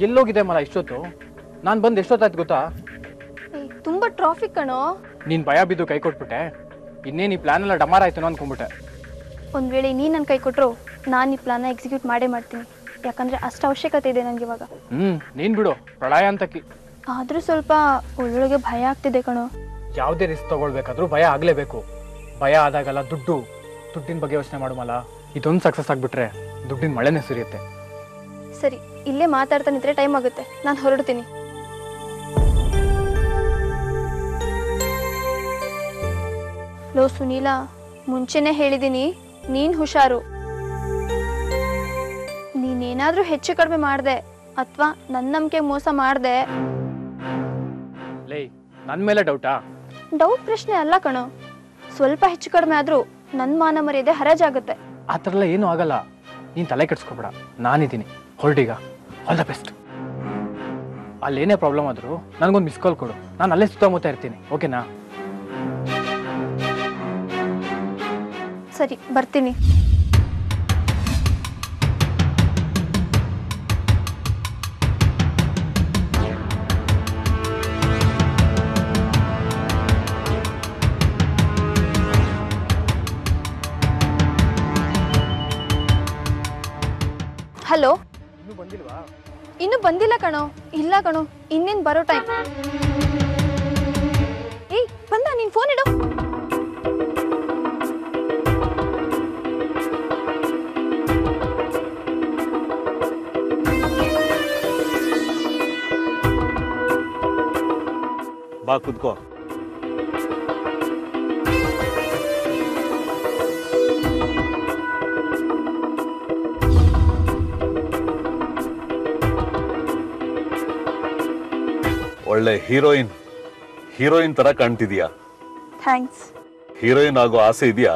ಎಲ್ಲೋಗಿದೆ ಮಲ ಇಷ್ಟೊತ್ತು ನಾನು ಬಂದು ಎಷ್ಟೊತ್ತಾಯ್ತು ಗೊತ್ತಾ ಏಯ್, ತುಂಬಾ ಟ್ರಾಫಿಕ್ ಕಣೋ ನೀನು ಭಯ ಬಿದ್ದು ಕೈ ಕೊಟ್ಬಿಟ್ಟೆ ಇನ್ನೇನು ಈ ಪ್ಲಾನ್ ಎಲ್ಲ ಡಮಾರ್ ಆಯ್ತು ಅನ್ಕೊಂಡ್ಬಿಟ್ಟೆ ಒಂದ್ ವೇಳೆ ನೀ ನನ್ನ ಕೈ ಕೊಟ್ಟರು ನಾನು ಈ ಪ್ಲಾನ್ನ ಎಕ್ಸಿಕ್ಯೂಟ್ ಮಾಡೇ ಮಾಡ್ತೀನಿ ಯಾಕಂದ್ರೆ ಅಷ್ಟು ಅವಶ್ಯಕತೆ ಇದೆ ನನಗೆ ಇವಾಗ ಹ್ಞೂ ನೀನು ಬಿಡು ಪ್ರಳಯ ಅಂತಕಿ ಆದ್ರೂ ಸ್ವಲ್ಪ ಒಳ್ಳೊಳಗೆ ಭಯ ಆಗ್ತಿದೆ ಕಣೋ ಯಾವುದೇ ರಿಸ್ಕ್ ತಗೊಳ್ಬೇಕಾದ್ರೂ ಭಯ ಆಗಲೇಬೇಕು ಭಯ ಆದಾಗಲ್ಲ ದುಡ್ಡು ದುಡ್ಡಿನ ಬಗ್ಗೆ ಯೋಚನೆ ಮಾಡುಮಲ್ಲ ಇದೊಂದು ಸಕ್ಸಸ್ ಆಗಿಬಿಟ್ರೆ ದುಡ್ಡಿನ ಮಳೆನೇ ಸುರಿಯುತ್ತೆ ಸರಿ ಇಲ್ಲೇ ಮಾತಾಡ್ತಾ ನಿಂತ್ರೆ ಟೈಮ್ ಆಗುತ್ತೆ ನಾನು ಹೊರಡ್ತೀನಿ ಲೋ ಸುನೀಲ ಮುಂಚೆನೆ ಹೇಳಿದ್ದೀನಿ ನೀನ್ ಹುಷಾರು ನೀನೇನಾದ್ರೂ ಹೆಚ್ಚು ಕಡಿಮೆ ಮಾಡ್ದೆ ಅಥವಾ ನನ್ನ ನಂಬಿಕೆ ಮೋಸ ಮಾಡ್ದೆ ಲೇ ನನ್ನ ಮೇಲೆ ಡೌಟಾ ಡೌಟ್ ಪ್ರಶ್ನೆ ಅಲ್ಲ ಕಣೋ ಸ್ವಲ್ಪ ಹೆಚ್ಚು ಕಡಿಮೆ ಆದ್ರೂ ನನ್ನ ಮಾನ ಮರ್ಯಾದೆ ಹರಾಜಾಗುತ್ತೆ ಆ ಥರ ಎಲ್ಲ ಏನೂ ಆಗಲ್ಲ ನೀನು ತಲೆ ಕೆಡ್ಸ್ಕೊಬೇಡ ನಾನಿದ್ದೀನಿ ಹೊರಟೀಗ ಆಲ್ ದ ಬೆಸ್ಟ್ ಅಲ್ಲೇನೇ ಪ್ರಾಬ್ಲಮ್ ಆದರೂ ನನಗೊಂದು ಮಿಸ್ ಕಾಲ್ ಕೊಡು ನಾನು ಅಲ್ಲೇ ಸುತ್ತಮುತ್ತ ಇರ್ತೀನಿ ಓಕೆನಾ ಸರಿ ಬರ್ತೀನಿ ಹಲೋ ಇನ್ನೂ ಬಂದಿಲ್ವಾ ಇನ್ನು ಬಂದಿಲ್ಲ ಕಣೋ ಇಲ್ಲ ಕಣೋ ಇನ್ನೇನ್ ಬರೋ ಟೈಮ್ ಏಯ್ ಬಂದ ನೀನ್ ಫೋನ್ ಇಡು ಬಾ ಕುತ್ಕೋ ಒಳ್ಳೆ ಹೀರೋಯಿನ್ ಹೀರೋಯಿನ್ ತರ ಕಾಣ್ತಿದ್ಯಾ ಥ್ಯಾಂಕ್ಸ್ ಹೀರೋಯಿನ್ ಆಗೋ ಆಸೆ ಇದೆಯಾ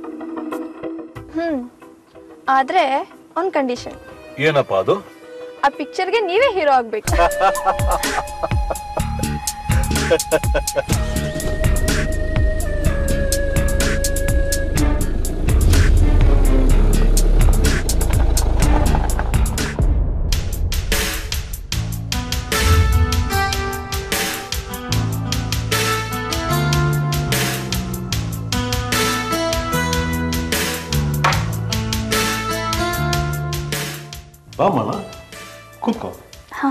ಹ್ಮ್ ಆದ್ರೆ ಒಂದ್ ಕಂಡೀಷನ್ ಏನಪ್ಪ ಅದು ಆ ಪಿಕ್ಚರ್ಗೆ ನೀವೇ ಹೀರೋ ಆಗ್ಬೇಕು ಬಾ ಮಲ ಕೂತ್ಕೋ ಹಾ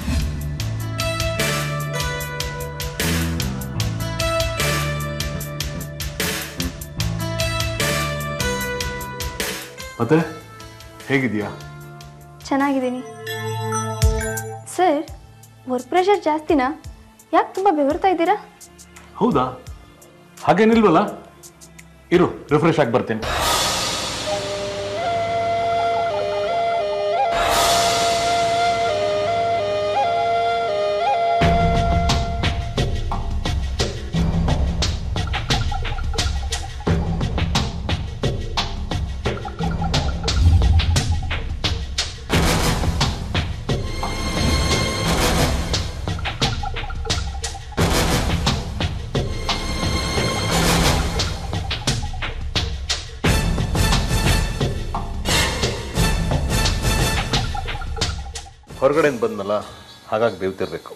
ಮತ್ತೆ ಹೇಗಿದ್ಯಾ ಚೆನ್ನಾಗಿದ್ದೀನಿ ಸರ್ ವರ್ಕ್ ಪ್ರೆಷರ್ ಜಾಸ್ತಿನಾ ಯಾಕೆ ತುಂಬ ಬೆವರ್ತಾ ಇದ್ದೀರಾ ಹೌದಾ ಹಾಗೇನಿಲ್ವಲ್ಲ ಇರು ರಿಫ್ರೆಶ್ ಆಗಿ ಬರ್ತೀನಿ ಹೊರಗಡೆಯಿಂದ ಬಂದಲ್ಲ ಹಾಗಾಗಿ ಬೇವ್ತಿರ್ಬೇಕು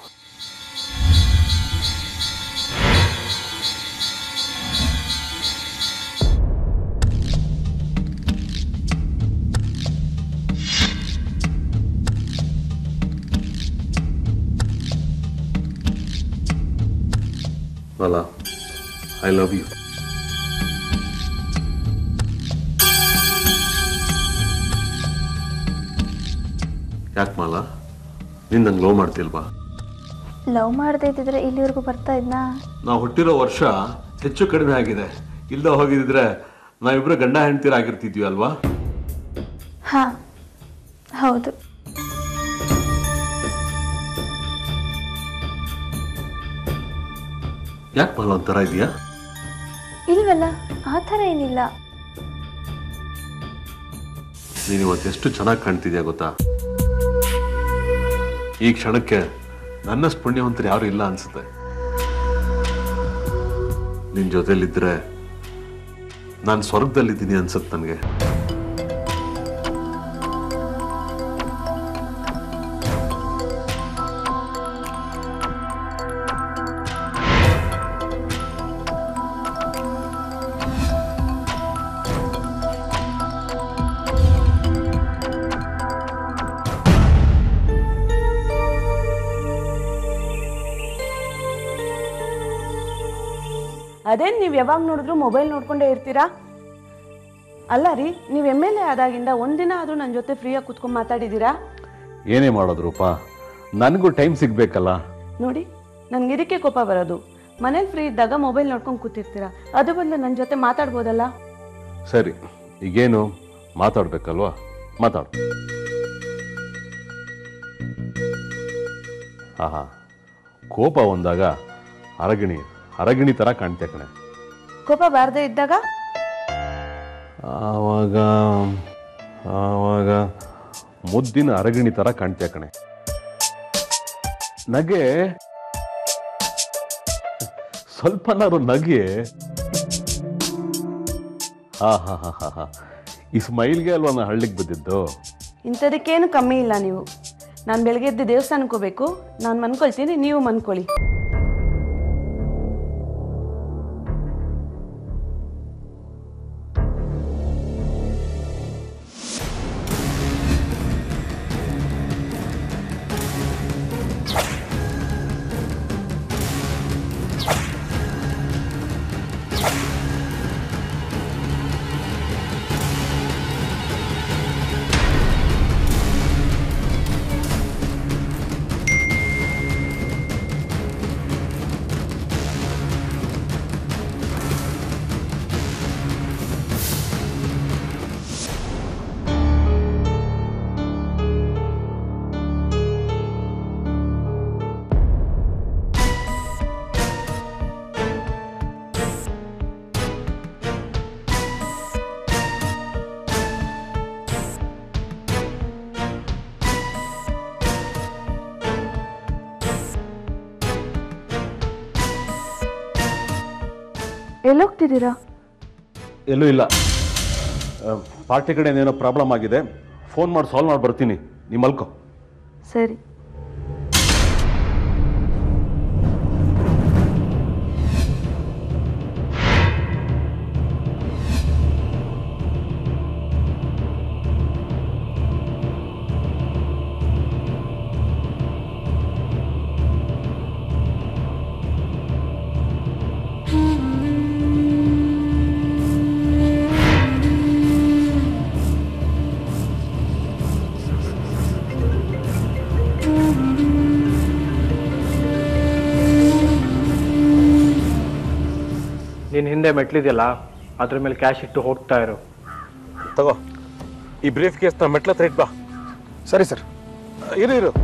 ಅಲ್ಲ ಐ ಲವ್ ಯು ಯಾಕೆ ಮಾಲ ನೀನು ನಂಗೆ ಲವ್ ಮಾಡ್ತಿಲ್ವಾ ಲವ್ ಮಾಡದೇ ಇದ್ದಿದ್ರೆ ಇಲ್ಲಿವರೆಗೂ ಬರ್ತಾ ಇದ್ನಾ ನಾವು ಹುಟ್ಟಿರೋ ವರ್ಷ ಹೆಚ್ಚು ಕಡಿಮೆ ಆಗಿದೆ ಇಲ್ದ ಹೋಗಿದ್ರೆ ನಾವಿಬ್ರು ಗಂಡ ಹೆಂಡ್ತೀರ ಆಗಿರ್ತಿದ್ವಿ ಅಲ್ವಾ ಹಾ ಹೌದು ಯಾಕೆ ಮಾಲ ಒಂಥರ ಇದೆಯಾ ಇಲ್ವಲ್ಲ ಆ ಥರ ಏನಿಲ್ಲ ನೀನು ಇವತ್ತು ಎಷ್ಟು ಚೆನ್ನಾಗಿ ಕಾಣ್ತಿದ್ಯಾ ಗೊತ್ತಾ ಈ ಕ್ಷಣಕ್ಕೆ ನನ್ನಷ್ಟು ಪುಣ್ಯವಂತರು ಯಾರು ಇಲ್ಲ ಅನ್ಸುತ್ತೆ ನಿನ್ ಜೊತೆಲಿದ್ರೆ ನಾನು ಸ್ವರ್ಗದಲ್ಲಿದ್ದೀನಿ ಅನ್ಸುತ್ತೆ ನನಗೆ ಅದೇನು ನೀವು ಯಾವಾಗ ನೋಡಿದ್ರು ಮೊಬೈಲ್ ನೋಡ್ಕೊಂಡೇ ಇರ್ತೀರಾ ಅಲ್ಲ ರೀ ನೀವು ಎಮ್ ಎಲ್ ಎ ಆದಾಗಿಂದ ಒಂದಿನ ಆದರೂ ನನ್ನ ಜೊತೆ ಫ್ರೀಯಾಗಿ ಕುತ್ಕೊಂಡು ಮಾತಾಡಿದ್ದೀರಾ ಏನೇ ಮಾಡೋದು ರೂಪ ನನಗೂ ಟೈಮ್ ಸಿಗ್ಬೇಕಲ್ಲ ನೋಡಿ ನನ್ಗೆ ಇದಕ್ಕೆ ಕೋಪ ಬರೋದು ಮನೇಲಿ ಫ್ರೀ ಇದ್ದಾಗ ಮೊಬೈಲ್ ನೋಡ್ಕೊಂಡು ಕೂತಿರ್ತೀರಾ ಅದು ಬದಲು ನನ್ನ ಜೊತೆ ಮಾತಾಡ್ಬೋದಲ್ಲ ಸರಿ ಈಗೇನು ಮಾತಾಡ್ಬೇಕಲ್ವಾ ಮಾತಾಡು ಆಹಾ ಕೋಪ ಒಂದಾಗ ಅರಗಿಣಿ ಅರಗಿಣಿ ಥರ ಕಾಣ್ತೆ ಕಣೆ ಕೋಪ ಬಾರದೇ ಇದ್ದಾಗ ಆವಾಗ ಆವಾಗ ಮುದ್ದಿನ ಅರಗಿಣಿ ಥರ ಕಾಣ್ತೆ ಕಣೆ ನಗೆ ಸ್ವಲ್ಪನಾರು ನಗೆ ಹಾ ಹಾ ಹಾ ಹಾ ಹಾ ಈ ಸ್ಮೈಲ್ಗೆ ಅಲ್ವಾ ನಾನು ಹಳ್ಳಿಗೆ ಬಿದ್ದಿದ್ದು ಇಂಥದಕ್ಕೇನು ಕಮ್ಮಿ ಇಲ್ಲ ನೀವು ನಾನು ಬೆಳಗ್ಗೆ ಎದ್ದು ದೇವಸ್ಥಾನಕ್ಕೆ ಹೋಗ್ಬೇಕು ನಾನು ಮನ್ಕೊಳ್ತೀನಿ ನೀವು ಮನ್ಕೊಳ್ಳಿ ಎಲ್ಲೋಗ್ತಿದ್ದೀರಾ ಎಲ್ಲೂ ಇಲ್ಲ ಪಾರ್ಟಿ ಕಡೆ ಏನೋ ಪ್ರಾಬ್ಲಮ್ ಆಗಿದೆ ಫೋನ್ ಮಾಡಿ ಸಾಲ್ವ್ ಮಾಡಿ ಬರ್ತೀನಿ ನೀ ಮಲ್ಕೋ ಸರಿ ನೀನು ಹಿಂದೆ ಮೆಟ್ಲಿದೆಯಲ್ಲ ಅದ್ರ ಮೇಲೆ ಕ್ಯಾಶ್ ಇಟ್ಟು ಹೋಗ್ತಾ ಇರು ತಗೋ ಈ ಬ್ರೀಫ್ ಕೇಸ್ನ ಮೆಟ್ಲ ಹತ್ರ ಇಟ್ ಬಾ ಸರಿ ಸರ್ ಇರು ಇರು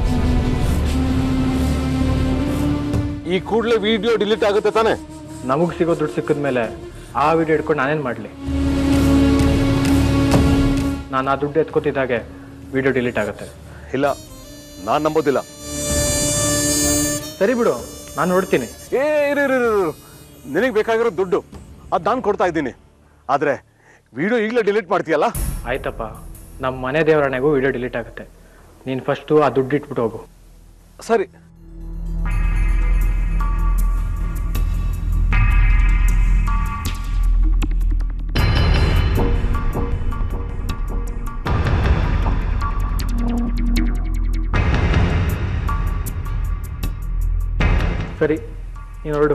ಈ ಕೂಡಲೇ ವಿಡಿಯೋ ಡಿಲೀಟ್ ಆಗುತ್ತೆ ತಾನೆ ನಮಗೆ ಸಿಗೋ ದುಡ್ಡು ಸಿಕ್ಕಿದ್ಮೇಲೆ ಆ ವಿಡಿಯೋ ಇಟ್ಕೊಂಡು ನಾನೇನು ಮಾಡಲಿ ನಾನು ಆ ದುಡ್ಡು ಎತ್ಕೋತಿದ್ದಾಗೆ ವಿಡಿಯೋ ಡಿಲೀಟ್ ಆಗುತ್ತೆ ಇಲ್ಲ ನಾನು ನಂಬೋದಿಲ್ಲ ಸರಿ ಬಿಡು ನಾನು ನೋಡ್ತೀನಿ ಏ ಇರು ಇರು ಇರು, ಇರು ನಿನಗೆ ಬೇಕಾಗಿರೋ ದುಡ್ಡು ಅದು ನಾನು ಕೊಡ್ತಾ ಇದ್ದೀನಿ ಆದರೆ ವಿಡಿಯೋ ಈಗಲೇ ಡಿಲೀಟ್ ಮಾಡ್ತೀಯಲ್ಲ ಆಯ್ತಪ್ಪ ನಮ್ಮ ಮನೆ ದೇವರಣೆಗೂ ವಿಡಿಯೋ ಡಿಲೀಟ್ ಆಗುತ್ತೆ ನೀನು ಫಸ್ಟು ಆ ದುಡ್ಡು ಇಟ್ಬಿಟ್ಟು ಹೋಗು ಸರಿ ಸರಿ ನೀನು ಹೊರಡು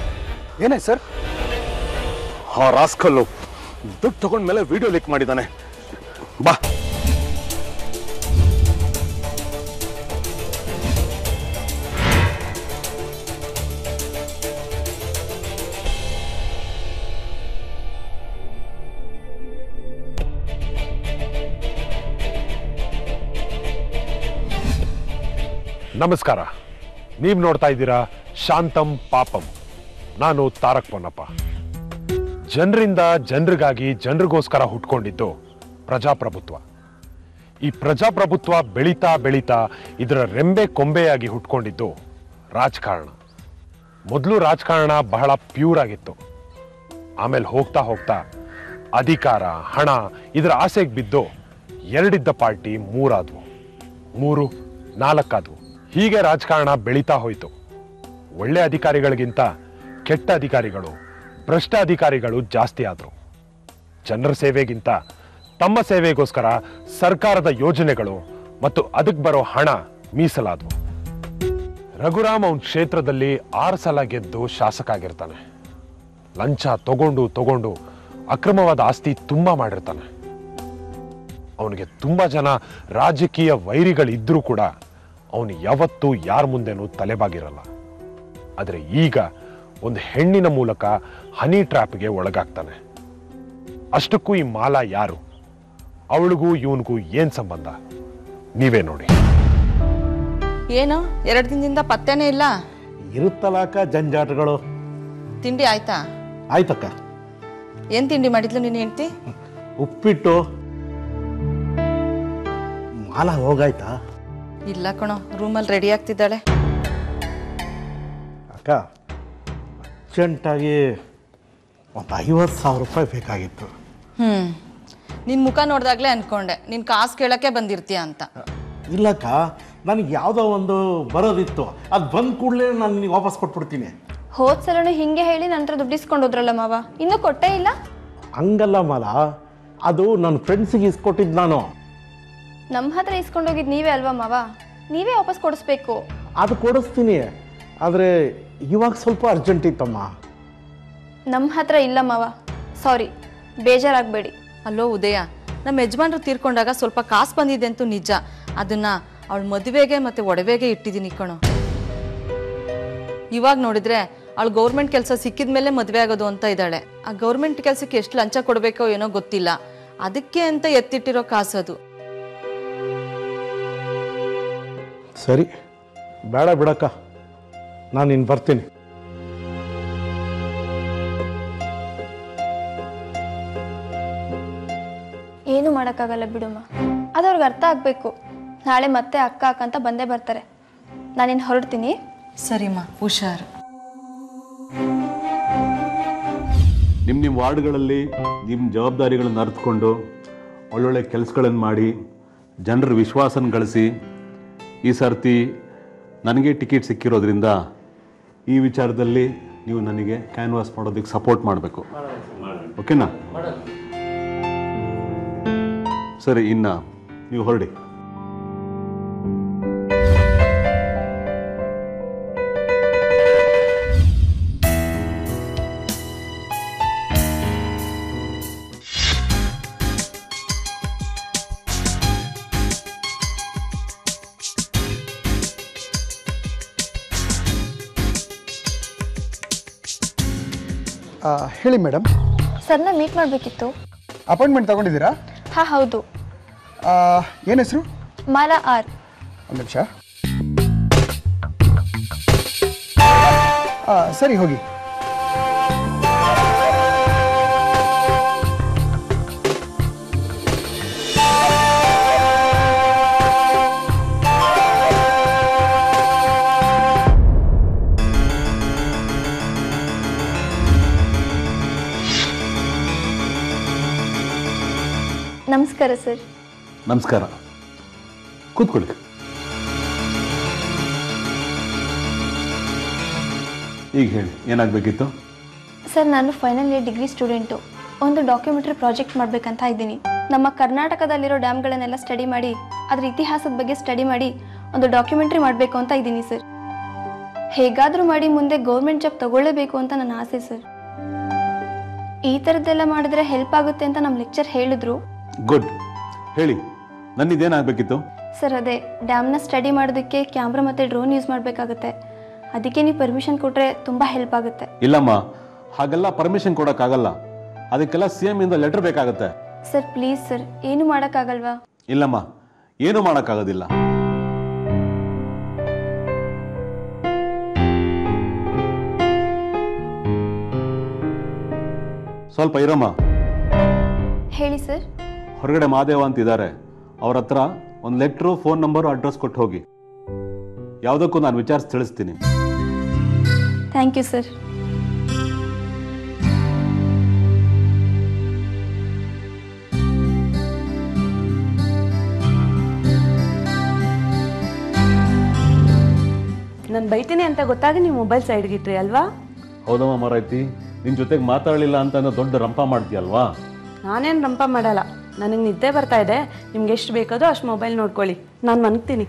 ಏನಾಯ್ತು ಸರ್ ಆ ರಾಸ್ಕಲ್ಲು ದುಡ್ಡು ತಗೊಂಡ್ಮೇಲೆ ವಿಡಿಯೋ ಲೀಕ್ ಮಾಡಿದ್ದಾನೆ ಬಾ ನಮಸ್ಕಾರ ನೀವು ನೋಡ್ತಾ ಇದ್ದೀರಾ ಶಾಂತಂ ಪಾಪಂ ನಾನು ತಾರಕ್ ಪೊನ್ನಪ್ಪ ಜನರಿಂದ ಜನರಿಗಾಗಿ ಜನರಿಗೋಸ್ಕರ ಹುಟ್ಕೊಂಡಿದ್ದು ಪ್ರಜಾಪ್ರಭುತ್ವ ಈ ಪ್ರಜಾಪ್ರಭುತ್ವ ಬೆಳೀತಾ ಬೆಳೀತಾ ಇದರ ರೆಂಬೆ ಕೊಂಬೆಯಾಗಿ ಹುಟ್ಕೊಂಡಿದ್ದು ರಾಜಕಾರಣ ಮೊದಲು ರಾಜಕಾರಣ ಬಹಳ ಪ್ಯೂರ್ ಆಗಿತ್ತು ಆಮೇಲೆ ಹೋಗ್ತಾ ಹೋಗ್ತಾ ಅಧಿಕಾರ ಹಣ ಇದರ ಆಸೆಗೆ ಬಿದ್ದು ಎರಡಿದ್ದ ಪಾರ್ಟಿ ಮೂರಾದ್ವು ಮೂರು ನಾಲ್ಕಾದ್ವು ಹೀಗೆ ರಾಜಕಾರಣ ಬೆಳೀತಾ ಹೋಯಿತು ಒಳ್ಳೆ ಅಧಿಕಾರಿಗಳಿಗಿಂತ ಕೆಟ್ಟ ಅಧಿಕಾರಿಗಳು ಭ್ರಷ್ಟ ಅಧಿಕಾರಿಗಳು ಜಾಸ್ತಿ ಆದರು ಜನರ ಸೇವೆಗಿಂತ ತಮ್ಮ ಸೇವೆಗೋಸ್ಕರ ಸರ್ಕಾರದ ಯೋಜನೆಗಳು ಮತ್ತು ಅದಕ್ಕೆ ಬರೋ ಹಣ ಮೀಸಲಾದವು ರಘುರಾಮ್ ಅವನ ಕ್ಷೇತ್ರದಲ್ಲಿ ಆರು ಸಲ ಗೆದ್ದು ಶಾಸಕ ಆಗಿರ್ತಾನೆ ಲಂಚ ತಗೊಂಡು ತಗೊಂಡು ಅಕ್ರಮವಾದ ಆಸ್ತಿ ತುಂಬಾ ಮಾಡಿರ್ತಾನೆ ಅವನಿಗೆ ತುಂಬಾ ಜನ ರಾಜಕೀಯ ವೈರಿಗಳಿದ್ರೂ ಕೂಡ ಅವನು ಯಾವತ್ತೂ ಯಾರ ಮುಂದೆನೂ ತಲೆಬಾಗಿರಲ್ಲ ಆದರೆ ಈಗ ಒಂದು ಹೆಣ್ಣಿನ ಮೂಲಕ ಹನಿ ಟ್ರ್ಯಾಪ್ಗೆ ಒಳಗಾಗ್ತಾನೆ ಅಷ್ಟಕ್ಕೂ ಈ ಮಾಲಾ ಯಾರು ಅವಳಿಗೂ ಇವನಿಗೂ ಏನ್ ಸಂಬಂಧ ನೀವೇ ನೋಡಿ ಏನು ಎರಡು ದಿನದಿಂದ ಪತ್ತೆನೇ ಇಲ್ಲ ಇರುತ್ತಲಾಕ ಜಂಜಾಟಗಳು ತಿಂಡಿ ಆಯ್ತಾ ಆಯ್ತಕ್ಕ ಏನ್ ತಿಂಡಿ ಮಾಡಿದ್ಲು ನೀನು ಹೆಂಡ್ತಿ ಉಪ್ಪಿಟ್ಟು ಮಾಲ ಹೋಗಾಯ್ತಾ ಇಲ್ಲ ಕಣೋ ರೂಮಲ್ಲಿ ರೆಡಿ ಆಗ್ತಿದ್ದಾಳೆ ಅಕ್ಕ ಅರ್ಜೆಂಟಾಗಿ ಒಂದು ಐವತ್ತು ಸಾವಿರ ರೂಪಾಯಿ ಬೇಕಾಗಿತ್ತು ಹ್ಮ್ ನಿನ್ ಮುಖ ನೋಡ್ದಾಗ್ಲೇ ಅನ್ಕೊಂಡೆ ನೀನ್ ಕಾಸು ಕೇಳಕ್ಕೆ ಬಂದಿರ್ತೀಯ ಅಂತ ಇಲ್ಲಕ್ಕ ನನಗೆ ಯಾವುದೋ ಒಂದು ಬರೋದಿತ್ತು ಅದು ಬಂದ ಕೂಡಲೇ ನಾನು ನಿನಗೆ ವಾಪಸ್ ಕೊಟ್ಬಿಡ್ತೀನಿ ಹೋದ್ ಸಲನು ಹಿಂಗೆ ಹೇಳಿ ನನ್ನ ಹತ್ರ ದುಡ್ಡು ಇಸ್ಕೊಂಡು ಹೋದ್ರಲ್ಲ ಮಾವ ಇನ್ನೂ ಕೊಟ್ಟೇ ಇಲ್ಲ ಹಂಗಲ್ಲ ಮಾಲ ಅದು ನನ್ನ ಫ್ರೆಂಡ್ಸಿಗೆ ಇಸ್ಕೊಟ್ಟಿದ್ದು ನಾನು ನಮ್ಮ ಹತ್ರ ಇಸ್ಕೊಂಡೋಗಿದ್ದು ನೀವೇ ಅಲ್ವಾ ಮಾವ ನೀವೇ ವಾಪಸ್ ಕೊಡಿಸ್ಬೇಕು ಅದು ಕೊಡಿಸ್ತೀನಿ ಆದರೆ ಇವಾಗ ಸ್ವಲ್ಪ ಅರ್ಜೆಂಟ್ ಇತ್ತಮ್ಮ ನಮ್ಮ ಹತ್ರ ಇಲ್ಲ ಮಾವ ಸಾರಿ ಬೇಜಾರಾಗಬೇಡಿ ಅಲ್ಲೋ ಉದಯ ನಮ್ಮ ಯಜಮಾನ್ರು ತೀರ್ಕೊಂಡಾಗ ಸ್ವಲ್ಪ ಕಾಸು ಬಂದಿದೆ ಅಂತೂ ನಿಜ ಅದನ್ನ ಅವಳ ಮದುವೆಗೆ ಮತ್ತೆ ಒಡವೆಗೆ ಇಟ್ಟಿದ್ದೀನಿ ಕಣೋ ಇವಾಗ ನೋಡಿದ್ರೆ ಅವಳು ಗೌರ್ಮೆಂಟ್ ಕೆಲಸ ಸಿಕ್ಕಿದ ಮೇಲೆ ಮದುವೆ ಆಗೋದು ಅಂತ ಇದ್ದಾಳೆ ಆ ಗೌರ್ಮೆಂಟ್ ಕೆಲಸಕ್ಕೆ ಎಷ್ಟು ಲಂಚ ಕೊಡಬೇಕೋ ಏನೋ ಗೊತ್ತಿಲ್ಲ ಅದಕ್ಕೆ ಅಂತ ಎತ್ತಿಟ್ಟಿರೋ ಕಾಸದು ಸರಿ ಬೇಡ ಬಿಡಕ್ಕ ನಾನು ಇನ್ನು ಬರ್ತೀನಿ ಏನು ಮಾಡೋಕ್ಕಾಗಲ್ಲ ಬಿಡುಮ್ಮ ಅದು ಅವ್ರಿಗೆ ಅರ್ಥ ಆಗಬೇಕು ನಾಳೆ ಮತ್ತೆ ಅಕ್ಕ ಅಕ್ಕ ಅಂತ ಬಂದೇ ಬರ್ತಾರೆ ನಾನಿನ್ನು ಹೊರಡ್ತೀನಿ ಸರಿಮ್ಮ ಹುಷಾರು ನಿಮ್ಮ ನಿಮ್ಮ ವಾರ್ಡ್ಗಳಲ್ಲಿ ನಿಮ್ಮ ಜವಾಬ್ದಾರಿಗಳನ್ನು ಅರ್ಥಕೊಂಡು ಒಳ್ಳೊಳ್ಳೆ ಕೆಲಸಗಳನ್ನು ಮಾಡಿ ಜನರ ವಿಶ್ವಾಸನ ಗಳಿಸಿ ಈ ಸರ್ತಿ ನನಗೆ ಟಿಕೆಟ್ ಸಿಕ್ಕಿರೋದ್ರಿಂದ ಈ ವಿಚಾರದಲ್ಲಿ ನೀವು ನನಗೆ ಕ್ಯಾನ್ವಾಸ್ ಮಾಡೋದಕ್ಕೆ ಸಪೋರ್ಟ್ ಮಾಡಬೇಕು ಓಕೆನಾ ಸರಿ ಇನ್ನು ನೀವು ಹೊರಡಿ ಆ, ಹೇಳಿ ಮೇಡಮ್ ಸರ್ನ ಮೀಟ್ ಮಾಡಬೇಕಿತ್ತು ಅಪಾಯಿಂಟ್ಮೆಂಟ್ ತಗೊಂಡಿದ್ದೀರಾ ಹಾಂ ಹೌದು ಏನು ಹೆಸರು ಮಾಲಾ ಆರ್ ಒಂದು ನಿಮಿಷ ಸರಿ ಹೋಗಿ ನಮಸ್ಕಾರ ಸರ್ ನಮಸ್ಕಾರ ಕೂತ್ಕೊಳ್ಳಿ ಈಗ ಹೇಳಿ ಏನಾಗಬೇಕಿತ್ತು ಸರ್ ನಾನು ಫೈನಲ್ ಇಯರ್ ಡಿಗ್ರಿ ಸ್ಟೂಡೆಂಟು ಒಂದು ಡಾಕ್ಯುಮೆಂಟ್ರಿ ಪ್ರಾಜೆಕ್ಟ್ ಮಾಡಬೇಕಂತ ಇದ್ದೀನಿ ನಮ್ಮ ಕರ್ನಾಟಕದಲ್ಲಿರೋ ಡ್ಯಾಮ್ಗಳನ್ನೆಲ್ಲ ಸ್ಟಡಿ ಮಾಡಿ ಅದ್ರ ಇತಿಹಾಸದ ಬಗ್ಗೆ ಸ್ಟಡಿ ಮಾಡಿ ಒಂದು ಡಾಕ್ಯುಮೆಂಟ್ರಿ ಮಾಡಬೇಕು ಅಂತ ಇದ್ದೀನಿ ಸರ್ ಹೇಗಾದರೂ ಮಾಡಿ ಮುಂದೆ ಗೌರ್ಮೆಂಟ್ ಜಾಬ್ ತಗೊಳ್ಳೇಬೇಕು ಅಂತ ನನ್ನ ಆಸೆ ಸರ್ ಈ ಥರದ್ದೆಲ್ಲ ಮಾಡಿದ್ರೆ ಹೆಲ್ಪ್ ಆಗುತ್ತೆ ಅಂತ ನಮ್ಮ ಲೆಕ್ಚರ್ ಹೇಳಿದ್ರು ಗುಡ್ ಹೇಳಿ ನನ್ನಿದೇನಾಗಬೇಕಿತ್ತು ಸರ್ ಅದೇ ಡ್ಯಾಮ್ನ ಸ್ಟಡಿ ಮಾಡೋದಕ್ಕೆ ಕ್ಯಾಮ್ರಾ ಮತ್ತು ಡ್ರೋನ್ ಯೂಸ್ ಮಾಡಬೇಕಾಗುತ್ತೆ ಅದಕ್ಕೆ ನೀವು ಪರ್ಮಿಷನ್ ಕೊಟ್ಟರೆ ತುಂಬ ಹೆಲ್ಪ್ ಆಗುತ್ತೆ ಇಲ್ಲಮ್ಮ ಹಾಗೆಲ್ಲ ಪರ್ಮಿಷನ್ ಕೊಡೋಕ್ಕಾಗಲ್ಲ ಅದಕ್ಕೆಲ್ಲ ಸಿ ಎಮ್ ಇಂದ ಲೆಟರ್ ಬೇಕಾಗುತ್ತೆ ಸರ್ ಪ್ಲೀಸ್ ಸರ್ ಏನು ಮಾಡೋಕ್ಕಾಗಲ್ವಾ ಇಲ್ಲಮ್ಮ ಏನು ಮಾಡೋಕ್ಕಾಗೋದಿಲ್ಲ ಸ್ವಲ್ಪ ಇರಮ್ಮ ಹೇಳಿ ಸರ್ ಹೊರಗಡೆ ಮಾದೇವ ಅಂತ ಇದ್ದಾರೆ ಅವ್ರ ಹತ್ರ ಒಂದು ಲೆಟ್ರು ಫೋನ್ ನಂಬರು ಅಡ್ರೆಸ್ ಕೊಟ್ಟು ಹೋಗಿ ಯಾವುದಕ್ಕೂ ನಾನು ವಿಚಾರಿಸಿ ತಿಳಿಸ್ತೀನಿ ಥ್ಯಾಂಕ್ ಯು ಸರ್ ನಾನು ಬೈತೀನಿ ಅಂತ ಗೊತ್ತಾಗಿ ನೀವು ಮೊಬೈಲ್ ಸೈಡ್ಗಿಟ್ರಿ ಅಲ್ವಾ ಹೌದಮ್ಮ ಮಾರಾಯ್ತಿ ನಿನ್ನ ಜೊತೆಗೆ ಮಾತಾಡಲಿಲ್ಲ ಅಂತ ಅನ್ನೋ ದೊಡ್ಡ ರಂಪ ಮಾಡ್ತೀಯಲ್ವಾ ನಾನೇನು ರಂಪ ಮಾಡಲ್ಲ ನನಗೆ ನಿದ್ದೆ ಬರ್ತಾ ಇದೆ ನಿಮ್ಗೆ ಎಷ್ಟು ಬೇಕದೋ ಅಷ್ಟು ಮೊಬೈಲ್ ನೋಡ್ಕೊಳ್ಳಿ ನಾನು ಮನ್ಗ್ತೀನಿ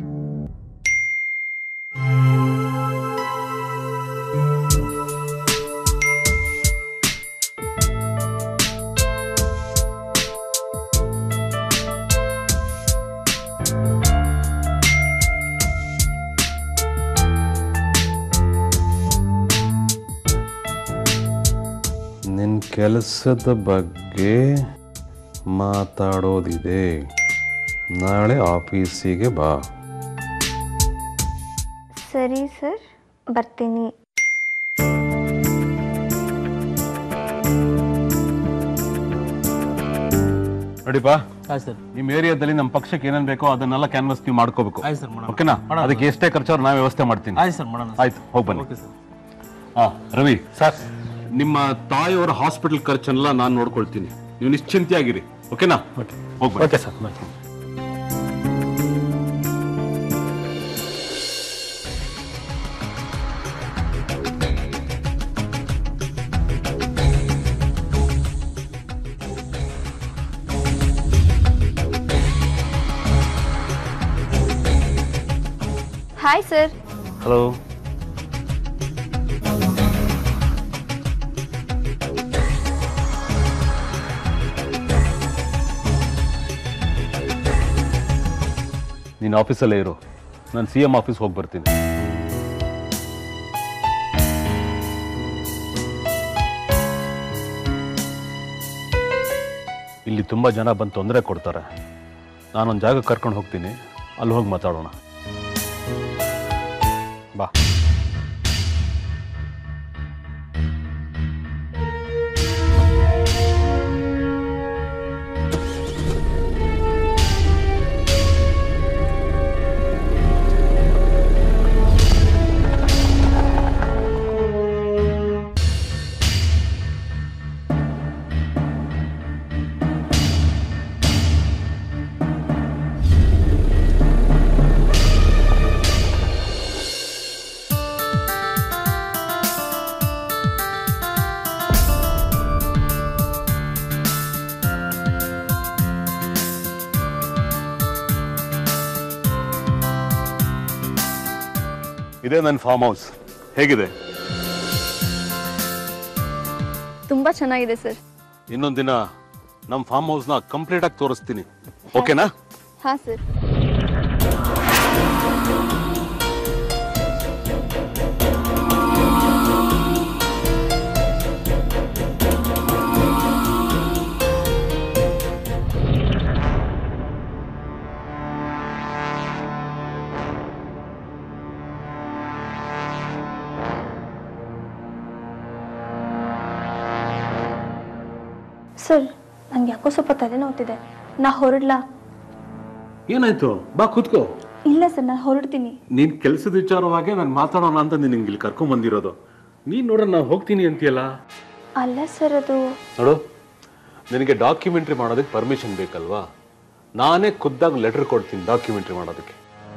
ನಿನ್ನ ಕೆಲಸದ ಬಗ್ಗೆ ಮಾತಾಡೋದಿದೆ ನಾಳೆ ಆಫೀಸಿಗೆ ಬಾ ಸರಿ ಸರ್ ಬರ್ತೀನಿ ನೋಡಿಪಾ ಆಯ್ತು ಸರ್ ನಿಮ್ಮ ಏರಿಯಾದಲ್ಲಿ ನಮ್ಮ ಪಕ್ಷಕ್ಕೆ ಏನೇನು ಬೇಕೋ ಅದನ್ನೆಲ್ಲ ಕ್ಯಾನ್ವಸ್ ನೀವು ಮಾಡ್ಕೋಬೇಕು ಆಯ್ತು ಸರ್ ಮಾಡೋಣ ಓಕೆನಾ ಅದಕ್ಕೆ ಎಷ್ಟೇ ಖರ್ಚಾದ್ರು ನಾ ವ್ಯವಸ್ಥೆ ಮಾಡ್ತೀನಿ ಆಯ್ತು ಸರ್ ಮಾಡೋಣ ಆಯ್ತು ಹೋಗಿ ಬನ್ನಿ ಓಕೆ ಸರ್ ಹಾ ರವಿ ಸರ್ ನಿಮ್ಮ ತಾಯಿಯವರ ಹಾಸ್ಪಿಟಲ್ ಖರ್ಚನ್ನೆಲ್ಲ ನಾನು ನೋಡ್ಕೊಳ್ತೀನಿ ನೀವು ನಿಶ್ಚಿಂತೆಯಾಗಿರಿ ಓಕೆನಾ ಓಕೆ ಹೋಗಿ ಬನ್ನಿ okay sir bye hi sir hello ನೀನು ಆಫೀಸಲ್ಲೇ ಇರು ನಾನು ಸಿ ಎಂ ಆಫೀಸ್ ಹೋಗಿ ಬರ್ತೀನಿ ಇಲ್ಲಿ ತುಂಬ ಜನ ಬಂದು ತೊಂದರೆ ಕೊಡ್ತಾರೆ ನಾನೊಂದು ಜಾಗ ಕರ್ಕೊಂಡು ಹೋಗ್ತೀನಿ ಅಲ್ಲಿ ಹೋಗಿ ಮಾತಾಡೋಣ ಬಾ ಇದೇ ನನ್ನ ಫಾರ್ಮ್ ಹೌಸ್ ಹೇಗಿದೆ ತುಂಬ ಚೆನ್ನಾಗಿದೆ ಸರ್ ಇನ್ನೊಂದು ದಿನ ನಮ್ಮ ಫಾರ್ಮ್ ಹೌಸ್ನ ಕಂಪ್ಲೀಟ್ ಆಗಿ ತೋರಿಸ್ತೀನಿ ಓಕೆನಾ ಹಾಂ ಸರ್ ಸರ್ ನಂಗೆ ಯಾಕೋ ಸ್ವಲ್ಪ ತಲೆನೋವ್ತಿದೆ ನಾ ಹೊರಡ್ಲಾ ಏನಾಯ್ತು ಬಾ ಕೂತ್ಕೋ ಇಲ್ಲ ಸರ್ ನಾನು ಹೊರಡ್ತೀನಿ ನೀನ್ ಕೆಲಸದ ವಿಚಾರವಾಗಿ ನಾನು ಮಾತಾಡೋಣ ಅಂತ ನಿನಗೆ ಇಲ್ಲಿ ಕರ್ಕೊಂಡ್ ಬಂದಿರೋದು ನೀನ್ ನೋಡ್ರ ನಾನು ಹೋಗ್ತೀನಿ ಅಂತೀಯಲ್ಲ ಅಲ್ಲ ಸರ್ ಅದು ನೋಡು ನಿನಗೆ ಡಾಕ್ಯುಮೆಂಟ್ರಿ ಮಾಡೋದಕ್ಕೆ ಪರ್ಮಿಷನ್ ಬೇಕಲ್ವಾ ನಾನೇ ಖುದ್ದಾಗಿ ಲೆಟರ್ ಕೊಡ್ತೀನಿ ಡಾಕ್ಯುಮೆಂಟ್ರಿ ಮಾಡೋದಕ್ಕೆ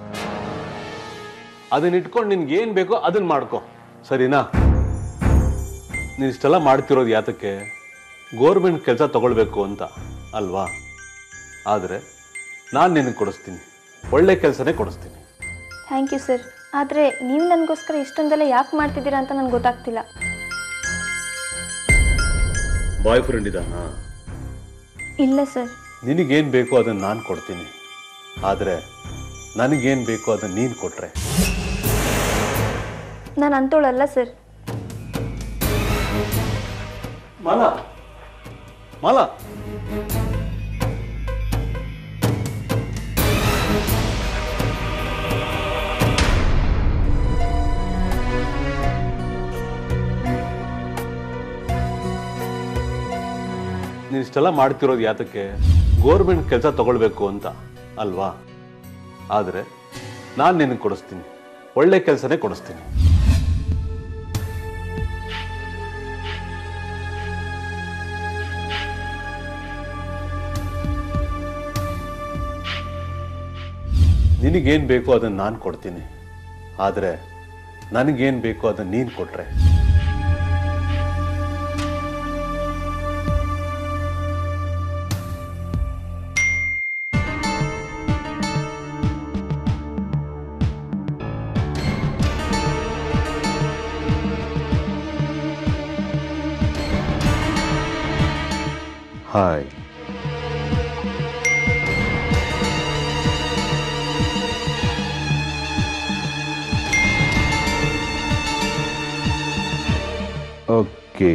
ಅದನ್ನ ಇಟ್ಕೊಂಡು ನಿನ್ಗೆ ಏನ್ ಬೇಕೋ ಅದನ್ನ ಮಾಡ್ಕೊ ಸರಿನಾ ನೀನ್ ಇಷ್ಟೆಲ್ಲ ಮಾಡ್ತಿರೋದು ಯಾತಕ್ಕೆ ಗೋರ್ಮೆಂಟ್ ಕೆಲಸ ತಗೊಳ್ಬೇಕು ಅಂತ ಅಲ್ವಾ ಆದರೆ ನಾನು ನಿನಗೆ ಕೊಡಿಸ್ತೀನಿ ಒಳ್ಳೆ ಕೆಲಸನೇ ಕೊಡಿಸ್ತೀನಿ ಥ್ಯಾಂಕ್ ಯು ಸರ್ ಆದರೆ ನೀವು ನನಗೋಸ್ಕರ ಇಷ್ಟೊಂದೆಲ್ಲ ಯಾಕೆ ಮಾಡ್ತಿದ್ದೀರಾ ಅಂತ ನನಗೆ ಗೊತ್ತಾಗ್ತಿಲ್ಲ ಬಾಯ್ ಫ್ರೆಂಡ್ ಇದಾನಾ ಇಲ್ಲ ಸರ್ ನಿನಗೇನು ಬೇಕೋ ಅದನ್ನು ನಾನು ಕೊಡ್ತೀನಿ ಆದರೆ ನನಗೇನು ಬೇಕೋ ಅದನ್ನು ನೀನು ಕೊಟ್ಟರೆ ನಾನು ಅಂಥವಳಲ್ಲ ಸರ್ ಮಾಲ ಮಾಲ ನೀನು ಇಷ್ಟೆಲ್ಲ ಮಾಡ್ತಿರೋದು ಯಾತಕ್ಕೆ ಗೋರ್ಮೆಂಟ್ ಕೆಲಸ ತಗೊಳ್ಬೇಕು ಅಂತ ಅಲ್ವಾ ಆದರೆ ನಾನು ನಿನಗೆ ಕೊಡಿಸ್ತೀನಿ ಒಳ್ಳೆ ಕೆಲಸನೇ ಕೊಡಿಸ್ತೀನಿ ನಿನಗೇನು ಬೇಕೋ ಅದನ್ನು ನಾನು ಕೊಡ್ತೀನಿ ಆದರೆ ನನಗೇನು ಬೇಕೋ ಅದನ್ನು ನೀನು ಕೊಟ್ಟರೆ ಹಾಯ್ ಓಕೆ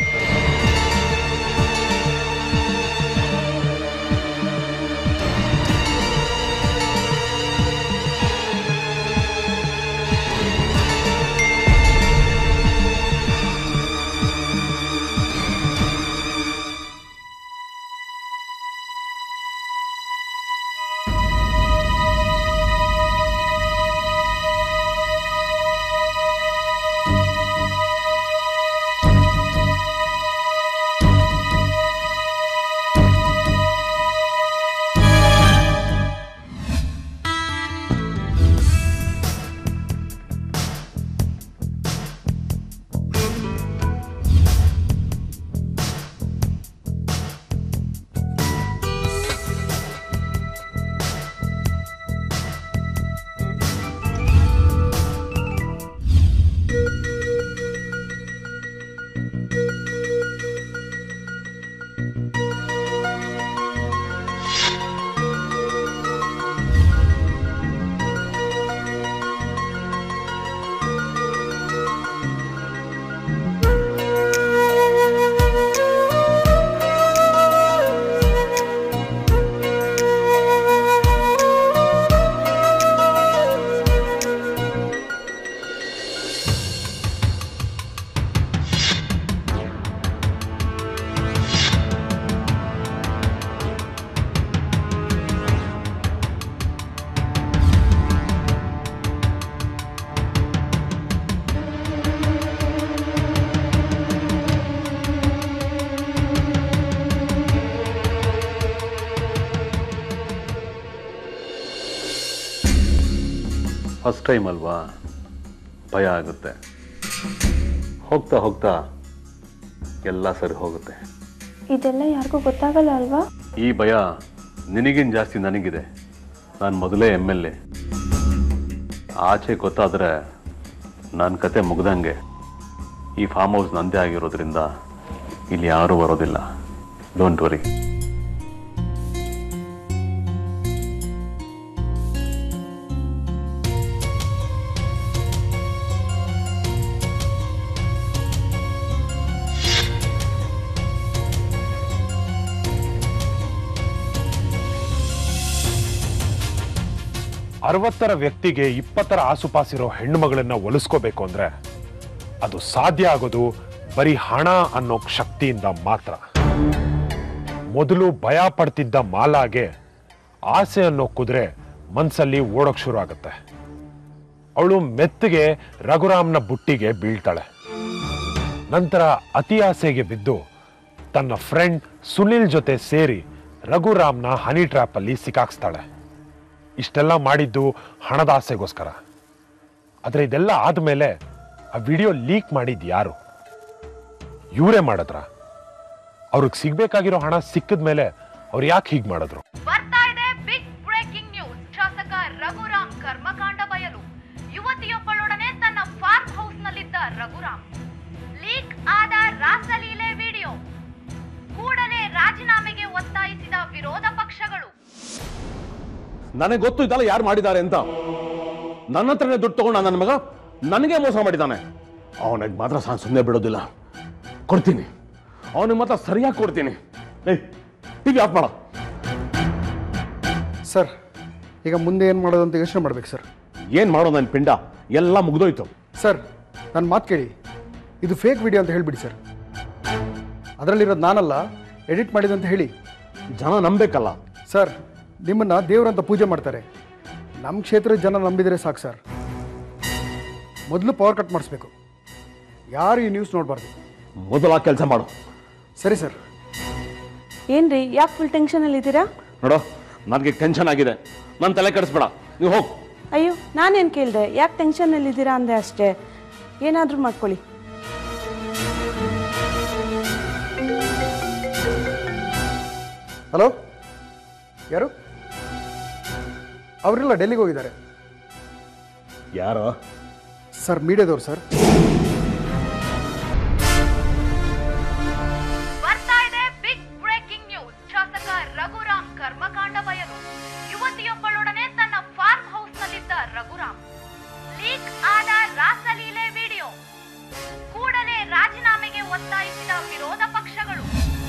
ಫಸ್ಟ್ ಟೈಮ್ ಅಲ್ವಾ ಭಯ ಆಗುತ್ತೆ ಹೋಗ್ತಾ ಹೋಗ್ತಾ ಎಲ್ಲ ಸರಿ ಹೋಗುತ್ತೆ ಇದೆಲ್ಲ ಯಾರಿಗೂ ಗೊತ್ತಾಗಲ್ಲ ಅಲ್ವಾ ಈ ಭಯ ನಿನಗಿನ್ ಜಾಸ್ತಿ ನನಗಿದೆ ನಾನು ಮೊದಲೇ ಎಮ್ ಎಲ್ ಎ ಆಚೆ ಗೊತ್ತಾದರೆ ನನ್ನ ಕತೆ ಮುಗ್ದಂಗೆ ಈ ಫಾರ್ಮ್ ಹೌಸ್ ನಂದೇ ಆಗಿರೋದ್ರಿಂದ ಇಲ್ಲಿ ಯಾರೂ ಬರೋದಿಲ್ಲ ಡೋಂಟ್ ವರಿ ಅರವತ್ತರ ವ್ಯಕ್ತಿಗೆ ಇಪ್ಪತ್ತರ ಆಸುಪಾಸಿರೋ ಹೆಣ್ಣು ಮಗಳನ್ನ ಒಲಿಸ್ಕೋಬೇಕು ಅಂದ್ರೆ ಅದು ಸಾಧ್ಯ ಆಗೋದು ಬರೀ ಹಣ ಅನ್ನೋ ಶಕ್ತಿಯಿಂದ ಮಾತ್ರ ಮೊದಲು ಭಯ ಪಡ್ತಿದ್ದ ಮಾಲಾಗೆ ಆಸೆ ಅನ್ನೋ ಕುದುರೆ ಮನ್ಸಲ್ಲಿ ಓಡೋಕ್ ಶುರು ಆಗುತ್ತೆ ಅವಳು ಮೆತ್ತಗೆ ರಘುರಾಮ್ನ ಬುಟ್ಟಿಗೆ ಬೀಳ್ತಾಳೆ ನಂತರ ಅತಿ ಆಸೆಗೆ ಬಿದ್ದು ತನ್ನ ಫ್ರೆಂಡ್ ಸುನಿಲ್ ಜೊತೆ ಸೇರಿ ರಘುರಾಮ್ನ ಹನಿ ಟ್ರ್ಯಾಪ್ ಅಲ್ಲಿ ಸಿಕ್ಕಾಕ್ಸ್ತಾಳೆ ಇಷ್ಟೆಲ್ಲ ಮಾಡಿದ್ದು ಹಣದ ಆಸೆಗೋಸ್ಕರ ಆದ್ರೆ ಇದೆಲ್ಲ ಆದ್ಮೇಲೆ ಆ ವಿಡಿಯೋ ಲೀಕ್ ಮಾಡಿದ್ ಯಾರು ಇವರೇ ಮಾಡಿದ್ರ ಅವ್ರಿಗೆ ಸಿಗ್ಬೇಕಾಗಿರೋ ಹಣ ಸಿಕ್ಕಿದ ಮೇಲೆ ಅವ್ರು ಯಾಕೆ ಹೀಗೆ ಮಾಡಿದ್ರು ಬರ್ತಾ ಇದೆ ಬಿಗ್ ಬ್ರೇಕಿಂಗ್ ನ್ಯೂಸ್ ಶಾಸಕ ರಘುರಾಮ್ ಕರ್ಮಕಾಂಡ ಬಯಲು ಯುವತಿಯೊಬ್ಬಳೊಡನೆ ತನ್ನ ಫಾರ್ಮ್ ಹೌಸ್ ನಲ್ಲಿದ್ದ ರಘುರಾಮ್ ಲೀಕ್ ಆದ ರಾಸಲೀಲೆ ವಿಡಿಯೋ ಕೂಡಲೇ ರಾಜೀನಾಮೆಗೆ ಒತ್ತಾಯಿಸಿದ ವಿರೋಧ ನನಗೆ ಗೊತ್ತು ಇದೆಲ್ಲ ಯಾರು ಮಾಡಿದ್ದಾರೆ ಅಂತ ನನ್ನ ಹತ್ರನೇ ದುಡ್ಡು ತಗೊಂಡ ನನ್ನ ಮಗ ನನಗೆ ಮೋಸ ಮಾಡಿದ್ದಾನೆ ಅವನಿಗೆ ಮಾತ್ರ ನಾನು ಸುಮ್ಮನೆ ಬಿಡೋದಿಲ್ಲ ಕೊಡ್ತೀನಿ ಅವನಿಗೆ ಮಾತ್ರ ಸರಿಯಾಗಿ ಕೊಡ್ತೀನಿ ಏಯ್ ಟಿವಿ ಆಫ್ ಮಾಡ ಸರ್ ಈಗ ಮುಂದೆ ಏನು ಮಾಡೋದು ಅಂತ ಯೋಚನೆ ಮಾಡ್ಬೇಕು ಸರ್ ಏನು ಮಾಡೋ ನನ್ನ ಪಿಂಡ ಎಲ್ಲ ಮುಗ್ದೋಯ್ತು ಸರ್ ನನ್ನ ಮಾತು ಕೇಳಿ ಇದು ಫೇಕ್ ವಿಡಿಯೋ ಅಂತ ಹೇಳಿಬಿಡಿ ಸರ್ ಅದರಲ್ಲಿರೋದು ನಾನಲ್ಲ ಎಡಿಟ್ ಮಾಡಿದಂತ ಹೇಳಿ ಜನ ನಂಬೇಕಲ್ಲ ಸರ್ ನಿಮ್ಮನ್ನು ದೇವರಂತ ಪೂಜೆ ಮಾಡ್ತಾರೆ ನಮ್ಮ ಕ್ಷೇತ್ರದ ಜನ ನಂಬಿದರೆ ಸಾಕು ಸರ್ ಮೊದಲು ಪವರ್ ಕಟ್ ಮಾಡಿಸ್ಬೇಕು ಯಾರು ಈ ನ್ಯೂಸ್ ನೋಡಬಾರ್ದು ಮೊದಲ ಕೆಲಸ ಮಾಡು ಸರಿ ಸರ್ ಏನ್ರಿ ಯಾಕೆ ಫುಲ್ ಟೆನ್ಷನಲ್ಲಿ ಇದ್ದೀರಾ ನೋಡೋ ನನಗೆ ಟೆನ್ಷನ್ ಆಗಿದೆ ನನ್ನ ತಲೆ ಕೆಡಿಸ್ಬೇಡ ನೀವು ಹೋಗು ಅಯ್ಯೋ ನಾನೇನು ಕೇಳಿದೆ ಯಾಕೆ ಟೆನ್ಷನಲ್ಲಿ ಇದ್ದೀರಾ ಅಂದೆ ಅಷ್ಟೇ ಏನಾದರೂ ಮಾಡ್ಕೊಳ್ಳಿ ಹಲೋ ಯಾರು ಅವರೆಲ್ಲ ಡೆಲ್ಲಿಗೆ ಹೋಗಿದ್ದಾರೆ ಯಾರೋ ಸರ್ ಮೀಡಿಯಾದವ್ರು ಸರ್ ಬರ್ತಾ ಇದೆ ಬಿಗ್ ಬ್ರೇಕಿಂಗ್ ನ್ಯೂಸ್ ಶಾಸಕ ರಘುರಾಮ್ ಕರ್ಮಕಾಂಡ ಬಯಲು ಯುವತಿಯೊಬ್ಬಳೊಡನೆ ತನ್ನ ಫಾರ್ಮ್ ಹೌಸ್ ನಲ್ಲಿದ್ದ ರಘುರಾಮ್ ಲೀಕ್ ಆದ ರಾಸಲೀಲೆ ವಿಡಿಯೋ ಕೂಡಲೇ ರಾಜೀನಾಮೆಗೆ ಒತ್ತಾಯಿಸಿದ ವಿರೋಧ ಪಕ್ಷಗಳು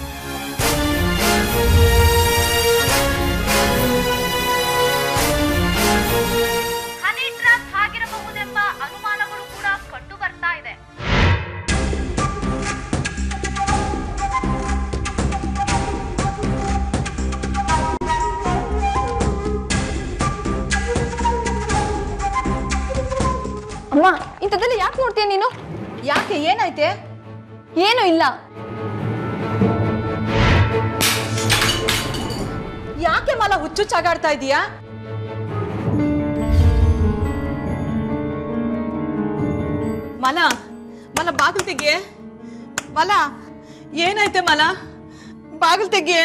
ಹನಿ ಟ್ರ್ಯಾಪ್ ಆಗಿರಬಹುದೆಂಬ ಅನುಮಾನಗಳು ಕೂಡ ಕಂಡು ಬರ್ತಾ ಇದೆ ಅಮ್ಮ ಇಂಥದ್ದೆಲ್ಲ ಯಾಕೆ ನೋಡ್ತೀಯ ನೀನು ಯಾಕೆ ಏನಾಯ್ತೆ ಏನೂ ಇಲ್ಲ ಯಾಕೆ ಮಲ ಹುಚ್ಚುಚ್ಚಾಗಾಡ್ತಾ ಇದೀಯಾ ಮಲ ಮಲ ಬಾಗಿಲು ತೆಗಿಯೆ ಮಲ ಏನಾಯ್ತೆ ಮಲ ಬಾಗಿಲು ತೆಗಿಯೆ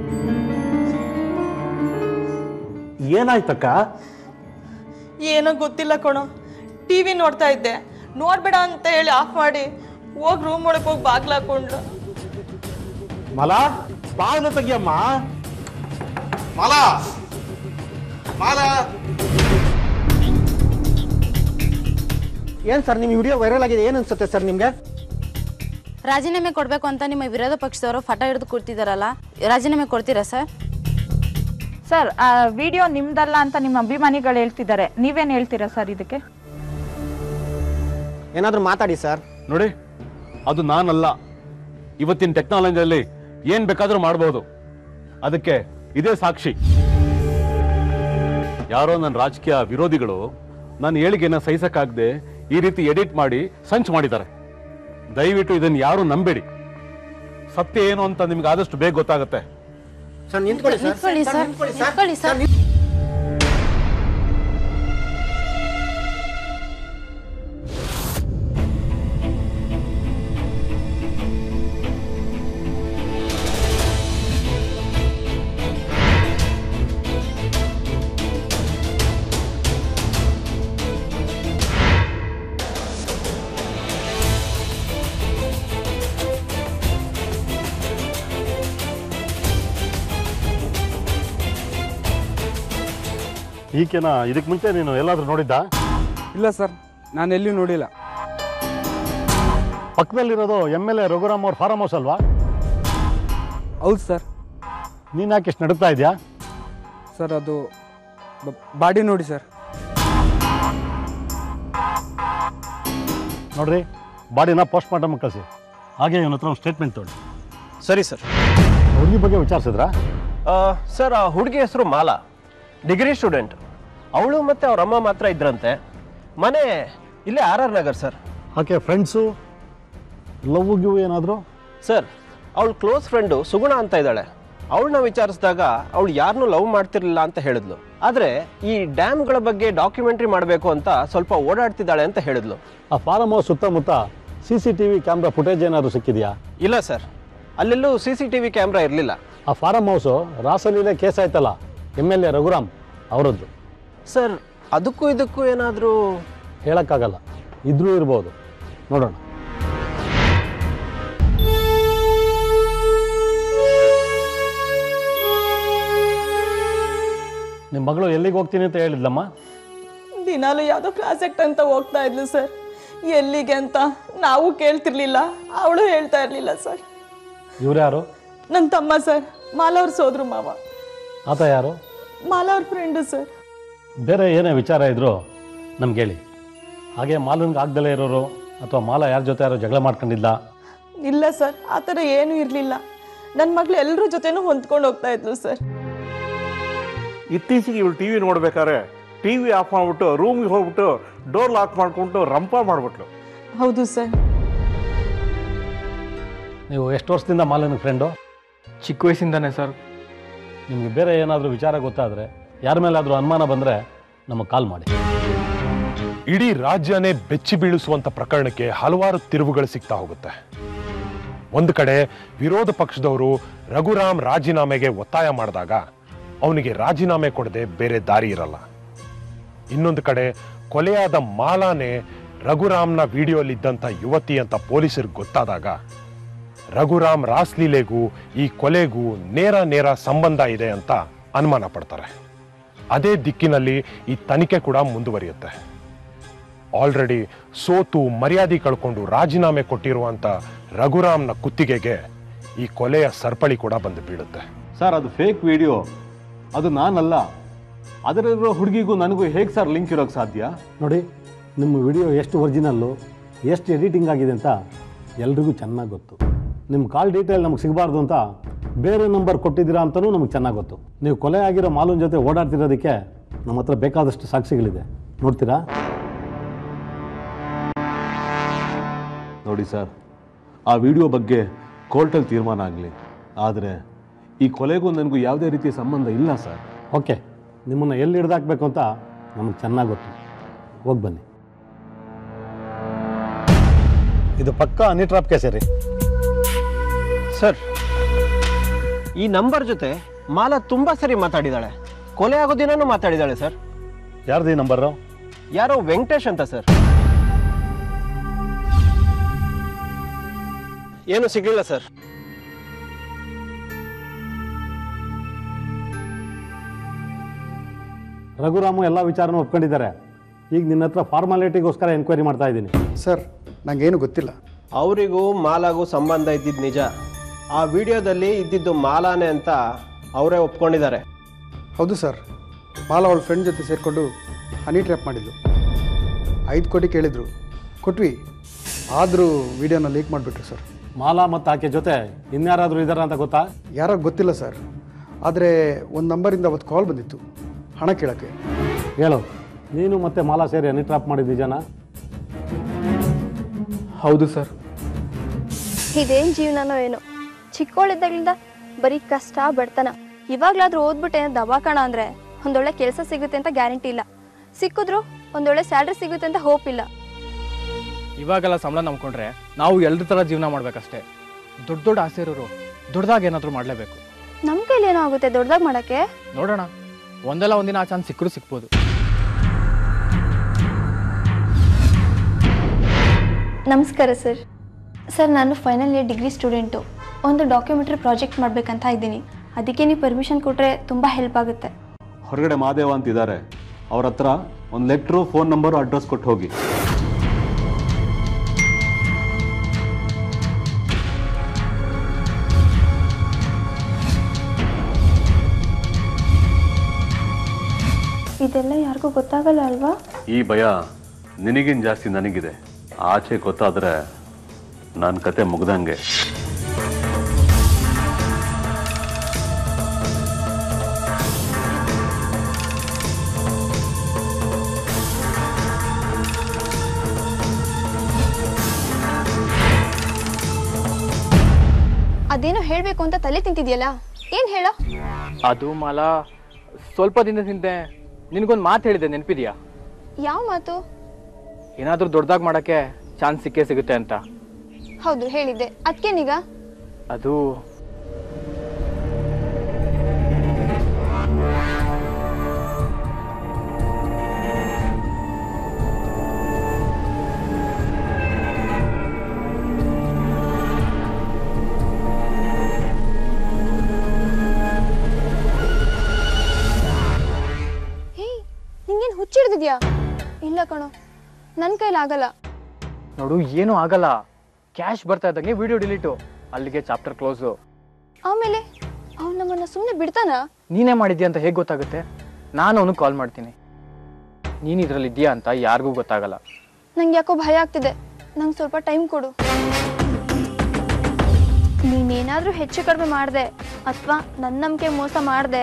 ಏನಾಯ್ತಕ್ಕ ಏನೋ ಗೊತ್ತಿಲ್ಲ ಕಣೋ ಟಿವಿ ನೋಡ್ತಾ ಇದ್ದೆ ನೋಡ್ಬೇಡ ಅಂತ ಹೇಳಿ ಆಫ್ ಮಾಡಿ ಹೋಗಿ ರೂಮ್ ಒಳಗೆ ಹೋಗಿ ಬಾಗ್ಲು ಹಾಕೊಂಡ್ಲು ಮಲ ಬಾಗಿಲು ತೆಗಿಯಮ್ಮ ಮಲ ಮಾಲ ಏನು ಸರ್ ನಿಮ್ಮ ವಿಡಿಯೋ ವೈರಲ್ ಆಗಿದೆ ಏನು ಅನ್ಸುತ್ತೆ ಸರ್ ನಿಮಗೆ ರಾಜೀನಾಮೆ ಕೊಡಬೇಕು ಅಂತ ನಿಮ್ಮ ವಿರೋಧ ಪಕ್ಷದವರು ಫಟ ಹಿಡಿದು ಕೂರ್ತಿದಾರಲ್ಲ ರಾಜೀನಾಮೆ ಕೊಡ್ತೀರಾ ಸರ್ ಸರ್ ಆ ವಿಡಿಯೋ ನಿಮ್ದಲ್ಲ ಅಂತ ನಿಮ್ಮ ಅಭಿಮಾನಿಗಳು ಹೇಳ್ತಿದ್ದಾರೆ ನೀವೇನು ಹೇಳ್ತೀರಾ ಸರ್ ಇದಕ್ಕೆ ಏನಾದರೂ ಮಾತಾಡಿ ಸರ್ ನೋಡಿ ಅದು ನಾನಲ್ಲ ಇವತ್ತಿನ ಟೆಕ್ನಾಲಜಿಯಲ್ಲಿ ಏನ್ ಬೇಕಾದ್ರೂ ಮಾಡಬಹುದು ಅದಕ್ಕೆ ಇದೇ ಸಾಕ್ಷಿ ಯಾರೋ ನನ್ನ ರಾಜಕೀಯ ವಿರೋಧಿಗಳು ನನ್ನ ಏಳಿಗೆನ ಸಹಿಸಕ್ಕಾಗದೆ ಈ ರೀತಿ ಎಡಿಟ್ ಮಾಡಿ ಸಂಚ್ ಮಾಡಿದ್ದಾರೆ ದಯವಿಟ್ಟು ಇದನ್ನ ಯಾರು ನಂಬೇಡಿ ಸತ್ಯ ಏನು ಅಂತ ನಿಮ್ಗೆ ಆದಷ್ಟು ಬೇಗ ಗೊತ್ತಾಗುತ್ತೆ ಸರ್ ನಿಂತ್ಕೊಳ್ಳಿ ಸರ್ ನಿಂತ್ಕೊಳ್ಳಿ ಸರ್ ನಿಂತ್ಕೊಳ್ಳಿ ಸರ್ ಈಕೆನಾ ಇದಕ್ಕೆ ಮುಂಚೆ ನೀನು ಎಲ್ಲಾದ್ರೂ ನೋಡಿದ್ದ ಇಲ್ಲ ಸರ್ ನಾನು ಎಲ್ಲಿಯೂ ನೋಡಿಲ್ಲ ಪಕ್ಕದಲ್ಲಿರೋದು ಎಮ್ ಎಲ್ ಎ ರಘುರಾಮ್ ಅವ್ರ ಫಾರಂ ಹೌಸ್ ಅಲ್ವಾ ಹೌದು ಸರ್ ನೀನು ಯಾಕೆ ಇಷ್ಟು ನಡುತ್ತಾ ಇದೆಯಾ ಸರ್ ಅದು ಬ- ಬಾಡಿ ನೋಡಿ ಸರ್ ನೋಡ್ರಿ ಬಾಡಿನ ಪೋಸ್ಟ್ ಮಾರ್ಟಮ್ ಕಳಿಸಿ ಹಾಗೆ ಇವನ ಹತ್ರ ಒಂದು ಸ್ಟೇಟ್ಮೆಂಟ್ ತೊಗೊಳ್ಳಿ ಸರಿ ಸರ್ ಹುಡುಗಿ ಬಗ್ಗೆ ವಿಚಾರಿಸಿದ್ರಾ ಸರ್ ಆ ಹುಡುಗಿ ಹೆಸರು ಮಾಲಾ ಡಿಗ್ರಿ ಸ್ಟೂಡೆಂಟ್ ಅವಳು ಮತ್ತೆ ಅವ್ರ ಅಮ್ಮ ಮಾತ್ರ ಇದ್ರಂತೆ ಮನೆ ಇಲ್ಲೇ ಆರ್ ಆರ್ ನಗರ್ ಸರ್ ಆಕೆ ಫ್ರೆಂಡ್ಸು ಲವ್ ಗಿವ್ ಏನಾದರೂ ಸರ್ ಅವಳ ಕ್ಲೋಸ್ ಫ್ರೆಂಡು ಸುಗುಣ ಅಂತ ಇದ್ದಾಳೆ ಅವಳನ್ನ ವಿಚಾರಿಸಿದಾಗ ಅವಳು ಯಾರನ್ನೂ ಲವ್ ಮಾಡ್ತಿರ್ಲಿಲ್ಲ ಅಂತ ಹೇಳಿದ್ಲು ಆದರೆ ಈ ಡ್ಯಾಮ್ಗಳ ಬಗ್ಗೆ ಡಾಕ್ಯುಮೆಂಟ್ರಿ ಮಾಡಬೇಕು ಅಂತ ಸ್ವಲ್ಪ ಓಡಾಡ್ತಿದ್ದಾಳೆ ಅಂತ ಹೇಳಿದ್ಲು ಆ ಫಾರಂ ಹೌಸ್ ಸುತ್ತಮುತ್ತ C C T V camera footage ಏನಾದರೂ ಸಿಕ್ಕಿದೆಯಾ ಇಲ್ಲ ಸರ್ ಅಲ್ಲೆಲ್ಲೂ C C T V camera ಇರಲಿಲ್ಲ ಆ ಫಾರಂ ಹೌಸು ರಾಸಲೀಲೆ ಕೇಸ್ ಆಯ್ತಲ್ಲ ಎಮ್ ಎಲ್ ಎ ರಘುರಾಮ್ ಅವರದ್ದು ಸರ್ ಅದಕ್ಕೂ ಇದಕ್ಕೂ ಏನಾದರೂ ಹೇಳೋಕ್ಕಾಗಲ್ಲ ಇದ್ರೂ ಇರ್ಬೋದು ನೋಡೋಣ ನಿಮ್ಮ ಮಗಳು ಎಲ್ಲಿಗೆ ಹೋಗ್ತೀನಿ ಅಂತ ಹೇಳಿದ್ಲಮ್ಮ ದಿನಾಲು ಯಾವುದೋ ಪ್ರಾಜೆಕ್ಟ್ ಅಂತ ಹೋಗ್ತಾ ಇದ್ಲು ಸರ್ ಎಲ್ಲಿಗೆ ಅಂತ ನಾವು ಕೇಳ್ತಿರ್ಲಿಲ್ಲ ಅವಳು ಹೇಳ್ತಾ ಇರಲಿಲ್ಲ ಸರ್ ಇವ್ರು ಯಾರು ನನ್ನ ತಮ್ಮ ಸರ್ ಮಾಲವ್ರ ಸೋದ್ರು ಮಾವ ಆತ ಯಾರು ಮಾಲವ್ರ ಫ್ರೆಂಡು ಸರ್ ಬೇರೆ ಏನೇ ವಿಚಾರ ಇದ್ರು ನಮ್ಗೆ ಹೇಳಿ ಹಾಗೆ ಮಾಲನ್ಗೆ ಆಗ್ದಲೇ ಇರೋರು ಅಥವಾ ಮಾಲ ಯಾರ ಜೊತೆ ಯಾರೋ ಜಗಳ ಮಾಡ್ಕೊಂಡಿದ್ದ ಇಲ್ಲ ಸರ್ ಆ ಥರ ಏನೂ ಇರಲಿಲ್ಲ ನನ್ನ ಮಗಳು ಎಲ್ಲರ ಜೊತೆನೂ ಹೊಂದ್ಕೊಂಡು ಹೋಗ್ತಾ ಇದ್ಲು ಸರ್ ಇತ್ತೀಚೆಗೆ ಇವಳು ಟಿ ವಿ ನೋಡ್ಬೇಕಾದ್ರೆ ಟಿ ವಿ ಆಫ್ ಮಾಡಿಬಿಟ್ಟು ರೂಮ್ಗೆ ಹೋಗ್ಬಿಟ್ಟು ಡೋರ್ ಲಾಕ್ ಮಾಡ್ಕೊಂಡು ರಂಪ ಮಾಡಿಬಿಟ್ಲು ಹೌದು ಸರ್ ನೀವು ಎಷ್ಟು ವರ್ಷದಿಂದ ಮಾಲನ್ ಫ್ರೆಂಡು ಚಿಕ್ಕ ವಯಸ್ಸಿಂದಾನೆ ಸರ್ ನಿಮಗೆ ಬೇರೆ ಏನಾದರೂ ವಿಚಾರ ಗೊತ್ತಾದರೆ ಯಾರ ಮೇಲಾದರೂ ಅನುಮಾನ ಬಂದರೆ ನಮಗೆ ಕಾಲ್ ಮಾಡಿ ಇಡೀ ರಾಜ್ಯನೇ ಬೆಚ್ಚಿ ಬೀಳಿಸುವಂತ ಪ್ರಕರಣಕ್ಕೆ ಹಲವಾರು ತಿರುವುಗಳು ಸಿಗ್ತಾ ಹೋಗುತ್ತೆ ಒಂದು ಕಡೆ ವಿರೋಧ ಪಕ್ಷದವರು ರಘುರಾಮ್ ರಾಜೀನಾಮೆಗೆ ಒತ್ತಾಯ ಮಾಡಿದಾಗ ಅವನಿಗೆ ರಾಜೀನಾಮೆ ಕೊಡದೆ ಬೇರೆ ದಾರಿ ಇರಲ್ಲ ಇನ್ನೊಂದು ಕಡೆ ಕೊಲೆಯಾದ ಮಾಲಾನೇ ರಘುರಾಮ್ನ ವಿಡಿಯೋಲಿದ್ದಂಥ ಯುವತಿ ಅಂತ ಪೊಲೀಸರಿಗೆ ಗೊತ್ತಾದಾಗ ರಘುರಾಮ್ ರಾಸ್ಲೀಲೆಗೂ ಈ ಕೊಲೆಗೂ ನೇರ ನೇರ ಸಂಬಂಧ ಇದೆ ಅಂತ ಅನುಮಾನ ಪಡ್ತಾರೆ ಅದೇ ದಿಕ್ಕಿನಲ್ಲಿ ಈ ತನಿಖೆ ಕೂಡ ಮುಂದುವರಿಯುತ್ತೆ ಆಲ್ರೆಡಿ ಸೋತು ಮರ್ಯಾದೆ ಕಳ್ಕೊಂಡು ರಾಜೀನಾಮೆ ಕೊಟ್ಟಿರುವಂತ ರಘುರಾಮ್ನ ಕುತ್ತಿಗೆಗೆ ಈ ಕೊಲೆಯ ಸರಪಳಿ ಕೂಡ ಬಂದು ಬೀಳುತ್ತೆ ಸರ್ ಅದು ಫೇಕ್ ವಿಡಿಯೋ ಅದು ನಾನಲ್ಲ ಅದರಲ್ಲಿರೋ ಹುಡುಗಿಗೂ ನನಗೂ ಹೇಗೆ ಸರ್ ಲಿಂಕ್ ಇರೋಕ್ಕೆ ಸಾಧ್ಯ ನೋಡಿ ನಿಮ್ಮ ವಿಡಿಯೋ ಎಷ್ಟು ಒರಿಜಿನಲ್ಲು ಎಷ್ಟು ಎಡಿಟಿಂಗ್ ಆಗಿದೆ ಅಂತ ಎಲ್ರಿಗೂ ಚೆನ್ನಾಗಿ ಗೊತ್ತು ನಿಮ್ಮ ಕಾಲ್ ಡೀಟೇಲ್ ನಮಗೆ ಸಿಗಬಾರ್ದು ಅಂತ ಬೇರೆ ನಂಬರ್ ಕೊಟ್ಟಿದ್ದೀರಾ ಅಂತಲೂ ನಮಗೆ ಚೆನ್ನಾಗಿ ಗೊತ್ತು ನೀವು ಕೊಲೆ ಆಗಿರೋ ಮಾಲೂನ್ ಜೊತೆ ಓಡಾಡ್ತಿರೋದಕ್ಕೆ ನಮ್ಮ ಹತ್ರ ಬೇಕಾದಷ್ಟು ಸಾಕ್ಷಿಗಳಿದೆ ನೋಡ್ತೀರಾ ನೋಡಿ ಸರ್ ಆ ವಿಡಿಯೋ ಬಗ್ಗೆ ಕೋರ್ಟಲ್ಲಿ ತೀರ್ಮಾನ ಆಗಲಿ ಆದರೆ ಈ ಕೊಲೆಗೂ ನನಗೂ ಯಾವುದೇ ರೀತಿಯ ಸಂಬಂಧ ಇಲ್ಲ ಸರ್ ಓಕೆ ನಿಮ್ಮನ್ನು ಎಲ್ಲಿ ಹಿಡ್ದಾಕ್ಬೇಕು ಅಂತ ನಮಗೆ ಚೆನ್ನಾಗಿ ಗೊತ್ತು ಹೋಗಿ ಬನ್ನಿ ಇದು ಪಕ್ಕ ಹನಿ ಟ್ರಾಪ್ ಕೇಸೇ ರೀ ಸರ್ ಈ ನಂಬರ್ ಜೊತೆ ಮಾಲಾ ತುಂಬಾ ಸರಿ ಮಾತಾಡಿದಾಳೆ ಕೊಲೆ ಆಗೋ ದಿನನೂ ಮಾತಾಡಿದಾಳೆ ಸರ್ ಯಾರ್ದು ಈ ನಂಬರು ಯಾರೋ ವೆಂಕಟೇಶ್ ಅಂತ ಸರ್ ಏನು ಸಿಗ್ಲಿಲ್ಲ ಸರ್ ರಘುರಾಮು ಎಲ್ಲ ವಿಚಾರನೂ ಒಪ್ಕೊಂಡಿದ್ದಾರೆ ಈಗ ನಿನ್ನ ಹತ್ರ ಫಾರ್ಮಾಲಿಟಿಗೋಸ್ಕರ ಎನ್ಕ್ವೈರಿ ಮಾಡ್ತಾ ಇದ್ದೀನಿ ಸರ್ ನಂಗೇನು ಗೊತ್ತಿಲ್ಲ ಅವರಿಗೂ ಮಾಲಾಗೂ ಸಂಬಂಧ ಇದ್ದಿದ್ದು ನಿಜ ಆ ವಿಡಿಯೋದಲ್ಲಿ ಇದ್ದಿದ್ದು ಮಾಲಾನೆ ಅಂತ ಅವರೇ ಒಪ್ಕೊಂಡಿದ್ದಾರೆ ಹೌದು ಸರ್ ಮಾಲ ಅವಳ ಫ್ರೆಂಡ್ ಜೊತೆ ಸೇರಿಕೊಂಡು ಹನಿ ಟ್ರ್ಯಾಪ್ ಮಾಡಿದ್ಲು ಐದು ಕೋಟಿ ಕೇಳಿದ್ರು ಕೊಟ್ವಿ ಆದರೂ ವಿಡಿಯೋನ ಲೀಕ್ ಮಾಡಿಬಿಟ್ರು ಸರ್ ಮಾಲಾ ಮತ್ತು ಆಕೆ ಜೊತೆ ಇನ್ಯಾರಾದರೂ ಇದ್ದಾರಾ ಅಂತ ಗೊತ್ತಾ ಯಾರೋ ಗೊತ್ತಿಲ್ಲ ಸರ್ ಆದರೆ ಒಂದು ನಂಬರಿಂದ ಅವತ್ತು ಕಾಲ್ ಬಂದಿತ್ತು ಹಣ ಕೇಳೋಕ್ಕೆ ಹೇಳು ನೀನು ಮತ್ತೆ ಮಾಲಾ ಸೇರಿ ಹನಿ ಟ್ರಾಪ್ ಮಾಡಿದ್ದು ನಿಜನಾ ಹೌದು ಸರ್ ಇದೇನು ಜೀವನನೋ ಏನೋ ಚಿಕ್ಕವಳಿದ್ದಾಗಲಿಂದ ಬರೀ ಕಷ್ಟ ಬಡತನ ಇವಾಗ್ಲಾದ್ರೂ ಓದ್ಬಿಟ್ಟು ಏನೋ ದವಾಖಾನ ಅಂದರೆ ಒಂದೊಳ್ಳೆ ಕೆಲಸ ಸಿಗುತ್ತೆ ಅಂತ ಗ್ಯಾರಂಟಿ ಇಲ್ಲ ಸಿಕ್ಕಿದ್ರು ಒಂದೊಳ್ಳೆ ಸ್ಯಾಲ್ರಿ ಸಿಗುತ್ತೆ ಅಂತ ಹೋಪ್ ಇಲ್ಲ ಇವಾಗೆಲ್ಲ ಸಂಬಳ ನಂಬ್ಕೊಂಡ್ರೆ ನಾವು ಎಲ್ರ ಥರ ಜೀವನ ಮಾಡ್ಬೇಕಷ್ಟೇ ದೊಡ್ಡ ದೊಡ್ಡ ಆಸೆ ಇರೋರು ದೊಡ್ಡದಾಗಿ ಏನಾದರೂ ಮಾಡಲೇಬೇಕು ನಮ್ಮ ಕೈಲಿ ಏನೋ ಆಗುತ್ತೆ ದೊಡ್ಡದಾಗಿ ಮಾಡೋಕ್ಕೆ ನೋಡೋಣ ಒಂದಲ್ಲ ಒಂದಿನ ಆ ಚಾನ್ಸ್ ಸಿಕ್ಕರೂ ಸಿಕ್ಬೋದು ನಮಸ್ಕಾರ ಸರ್ ಸರ್ ನಾನು ಫೈನಲ್ ಇಯರ್ ಡಿಗ್ರಿ ಸ್ಟೂಡೆಂಟು ಒಂದು ಡಾಕ್ಯುಮೆಂಟ್ರಿ ಪ್ರಾಜೆಕ್ಟ್ ಮಾಡಬೇಕಂತ ಇದ್ದೀನಿ ಅದಕ್ಕೆ ನೀವು ಪರ್ಮಿಷನ್ ಕೊಟ್ಟರೆ ತುಂಬ ಹೆಲ್ಪ್ ಆಗುತ್ತೆ ಹೊರಗಡೆ ಮಾದೇವ ಅಂತ ಇದ್ದಾರೆ ಅವ್ರ ಹತ್ರ ಒಂದು ಲೆಟ್ರು ಫೋನ್ ನಂಬರು ಅಡ್ರೆಸ್ ಕೊಟ್ಟು ಹೋಗಿ ಇದೆಲ್ಲ ಯಾರಿಗೂ ಗೊತ್ತಾಗಲ್ಲ ಅಲ್ವಾ ಈ ಭಯ ನಿನಗಿನ್ ಜಾಸ್ತಿ ನನಗಿದೆ ಆಚೆ ಗೊತ್ತಾದರೆ ನನ್ನ ಕತೆ ಮುಗ್ದಂಗೆ ಅದೇನೋ ಹೇಳಬೇಕು ಅಂತ ತಲೆ ತಿಂತಿದ್ಯಲ್ಲ ಏನು ಹೇಳೋ ಅದು ಮಾಲ ಸ್ವಲ್ಪ ದಿನದ ಹಿಂದೆ ನಿನಗೊಂದು ಮಾತು ಹೇಳಿದೆ ನೆನಪಿದ್ಯಾ ಯಾವ ಮಾತು ಏನಾದರೂ ದೊಡ್ಡದಾಗಿ ಮಾಡೋಕ್ಕೆ ಚಾನ್ಸ್ ಸಿಕ್ಕೇ ಸಿಗುತ್ತೆ ಅಂತ ಹೌದು ಹೇಳಿದ್ದೆ ಅದಕ್ಕೇನೀಗ ಅದು ಅಂತಿದ್ಯಾ ಇಲ್ಲ ಕಣೋ ನನ್ನ ಕೈಲಾಗಲ್ಲ ನೋಡು ಏನೂ ಆಗಲ್ಲ ಕ್ಯಾಶ್ ಬರ್ತಾ ಇದ್ದಂಗೆ ವಿಡಿಯೋ ಡಿಲೀಟು ಅಲ್ಲಿಗೆ ಚಾಪ್ಟರ್ ಕ್ಲೋಸು ಆಮೇಲೆ ಅವ್ನು ನಮ್ಮನ್ನ ಸುಮ್ಮನೆ ಬಿಡ್ತಾನಾ ನೀನೇ ಮಾಡಿದ್ಯಾ ಅಂತ ಹೇಗೆ ಗೊತ್ತಾಗುತ್ತೆ ನಾನು ಅವನಿಗೆ ಕಾಲ್ ಮಾಡ್ತೀನಿ ನೀನು ಇದರಲ್ಲಿ ಇದೆಯಾ ಅಂತ ಯಾರಿಗೂ ಗೊತ್ತಾಗಲ್ಲ ನಂಗೆ ಯಾಕೋ ಭಯ ಆಗ್ತಿದೆ ನಂಗೆ ಸ್ವಲ್ಪ ಟೈಮ್ ಕೊಡು ನೀನೇನಾದ್ರೂ ಹೆಚ್ಚು ಕಡಿಮೆ ಮಾಡಿದೆ ಅಥವಾ ನನ್ನ ನಂಬಿಕೆ ಮೋಸ ಮಾಡಿದೆ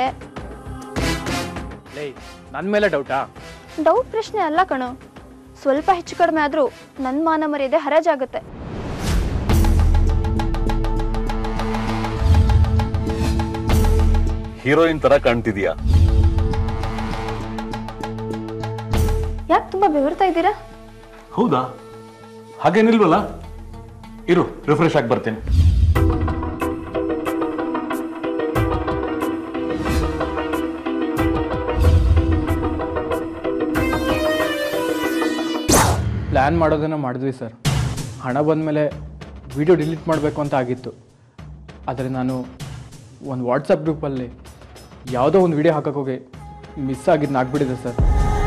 ಲೇ ನನ್ನ ಮೇಲೆ ಡೌಟಾ ಡೌಟ್ ಪ್ರಶ್ನೆ ಅಲ್ಲ ಕಣೋ ಸ್ವಲ್ಪ ಹೆಚ್ಚು ಕಡಿಮೆ ಆದರೂ ನನ್ನ ಮಾನ ಮರ್ಯಾದೆ ಹರಾಜಾಗುತ್ತೆ ಹೀರೋಯಿನ್ ತರ ಕಾಣ್ತಿದ್ಯಾ ಯಾಕೆ ತುಂಬಾ ಬೆವರ್ತಾ ಇದ್ದೀರಾ ಹೌದಾ ಹಾಗೇನಿಲ್ವಲ್ಲ ಇರು ರಿಫ್ರೆಶ್ ಆಗಿ ಬರ್ತೇನೆ ಪ್ಲ್ಯಾನ್ ಮಾಡೋದನ್ನು ಮಾಡಿದ್ವಿ ಸರ್ ಹಣ ಬಂದಮೇಲೆ ವಿಡಿಯೋ ಡಿಲೀಟ್ ಮಾಡಬೇಕು ಅಂತ ಆಗಿತ್ತು ಆದರೆ ನಾನು ಒಂದು ವಾಟ್ಸಪ್ ಗ್ರೂಪಲ್ಲಿ ಯಾವುದೋ ಒಂದು ವಿಡಿಯೋ ಹಾಕಕ್ಕೆ ಹೋಗಿ ಮಿಸ್ ಆಗಿದ್ದು ಆಗ್ಬಿಟ್ಟಿದೆ ಸರ್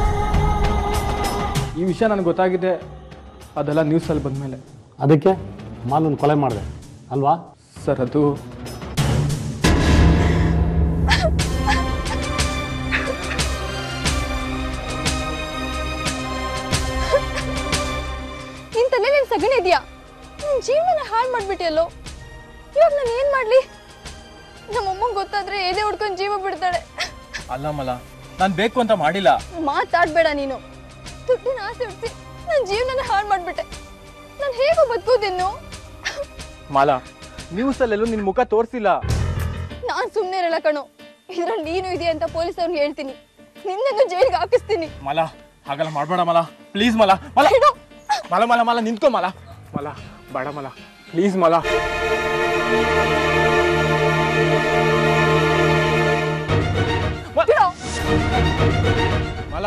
ಈ ವಿಷಯ ನನಗೆ ಗೊತ್ತಾಗಿದೆ ಅದೆಲ್ಲ ನ್ಯೂಸಲ್ಲಿ ಬಂದಮೇಲೆ ಅದಕ್ಕೆ ಮಾಲನ್ ಕೊಲೆ ಮಾಡಿದೆ ಅಲ್ವಾ ಸರ್ ಅದು ನಿನ್ ತಲೆ ನೀನ್ ಸಗಣಿ ಇದೆಯಾ ನಿನ್ ಜೀವನ ಹಾಳು ಮಾಡ್ಬಿಟ್ಟಿಯಲ್ಲೋ ಇವಾಗ ನಾನು ಏನ್ ಮಾಡ್ಲಿ ನಮ್ಮಮ್ಮ ಗೊತ್ತಾದ್ರೆ ಎದೆ ಹೊಡ್ಕೊಂಡು ಜೀವ ಬಿಡ್ತಾಳೆ ಅಲ್ಲ ಮಲ ನಾನು ಬೇಕು ಅಂತ ಮಾಡಿಲ್ಲ ಮಾತಾಡ್ಬೇಡ ನೀನು ದುಡ್ಡಿನ ಆಸೆ ಹುಟ್ಟಿಸಿ ನನ್ನ ಜೀವನನ ಹಾಳು ಮಾಡ್ಬಿಟ್ಟೆ ನಾನು ಹೇಗೋ ಬದುಕೋದಿನ್ನು ಮಾಲಾ ನ್ಯೂಸಲ್ಲೆಲ್ಲೂ ನಿನ್ನ ಮುಖ ತೋರಿಸಿಲ್ಲ ನಾನ್ ಸುಮ್ಮನೆ ಇರಲ್ಲ ಕಣೋ ಇದ್ರಲ್ಲಿ ನೀನು ಇದೆಯಾ ಅಂತ ಪೊಲೀಸ್ ಅವ್ರಿಗೆ ಹೇಳ್ತೀನಿ ನಿನ್ನನ್ನು ಜೈಲಿಗೆ ಹಾಕಿಸ್ತೀನಿ ಮಲ ಹಾಗೆಲ್ಲ ಮಾಡಬೇಡ ಮಲ ಪ್ಲೀಸ್ ಮಲ ಮಲ ಮಲ ಮಲ ಮಲ ನಿಂತ್ಕೊ ಮಲ ಮಲ ಬೇಡ ಮಲ ಪ್ಲೀಸ್ ಮಲ ಬಿಡೋ ಮಲ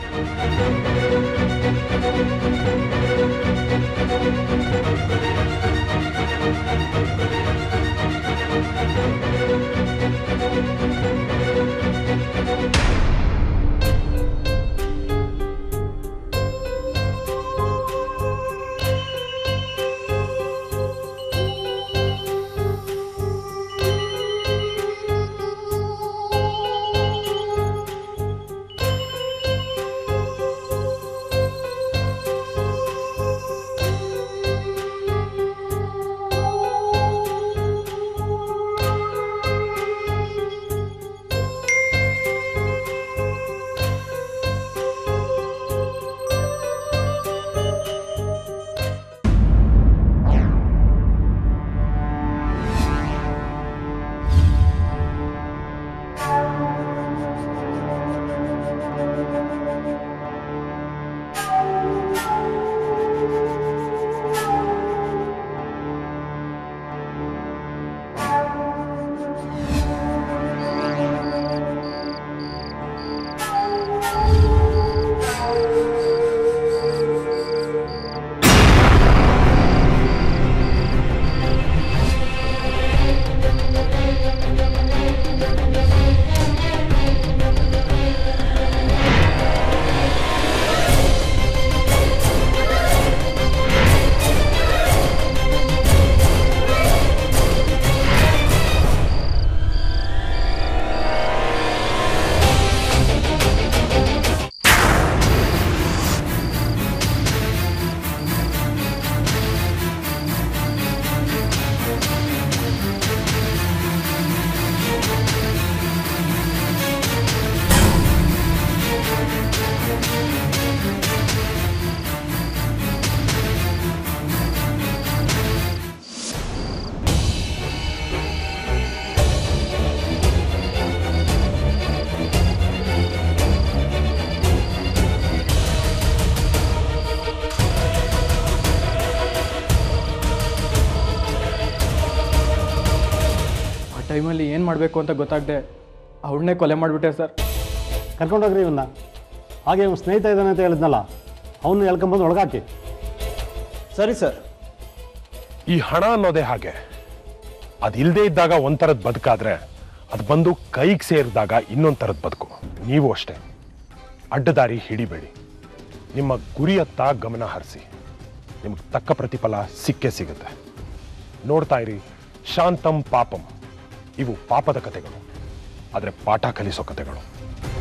ಆ ಟೈಮಲ್ಲಿ ಏನು ಮಾಡಬೇಕು ಅಂತ ಗೊತ್ತಾಗದೆ ಅವಳನ್ನೇ ಕೊಲೆ ಮಾಡಿಬಿಟ್ಟೆ ಸರ್ ಕರ್ಕೊಂಡೋಗ್ರಿ ಇವನ್ನ ಹಾಗೆ ಇವ್ನು ಸ್ನೇಹಿತ ಇದ್ದಾನೆ ಅಂತ ಹೇಳಿದ್ನಲ್ಲ ಅವನ್ನ ಎಳ್ಕೊಂಬಂದು ಒಳಗಾಕಿ ಸರಿ ಸರ್ ಈ ಹಣ ಅನ್ನೋದೇ ಹಾಗೆ ಅದಿಲ್ಲದೆ ಇದ್ದಾಗ ಒಂಥರದ ಬದುಕಾದ್ರೆ ಅದು ಬಂದು ಕೈಗೆ ಸೇರಿದಾಗ ಇನ್ನೊಂದು ಥರದ ಬದುಕು ನೀವು ಅಷ್ಟೇ ಅಡ್ಡದಾರಿ ಹಿಡಿಬೇಡಿ ನಿಮ್ಮ ಗುರಿಯತ್ತ ಗಮನ ಹರಿಸಿ ನಿಮಗೆ ತಕ್ಕ ಪ್ರತಿಫಲ ಸಿಕ್ಕೇ ಸಿಗುತ್ತೆ ನೋಡ್ತಾ ಇರಿ ಶಾಂತಂ ಪಾಪಂ ಇವು ಪಾಪದ ಕಥೆಗಳು ಆದರೆ ಪಾಠ ಕಲಿಸೋ ಕಥೆಗಳು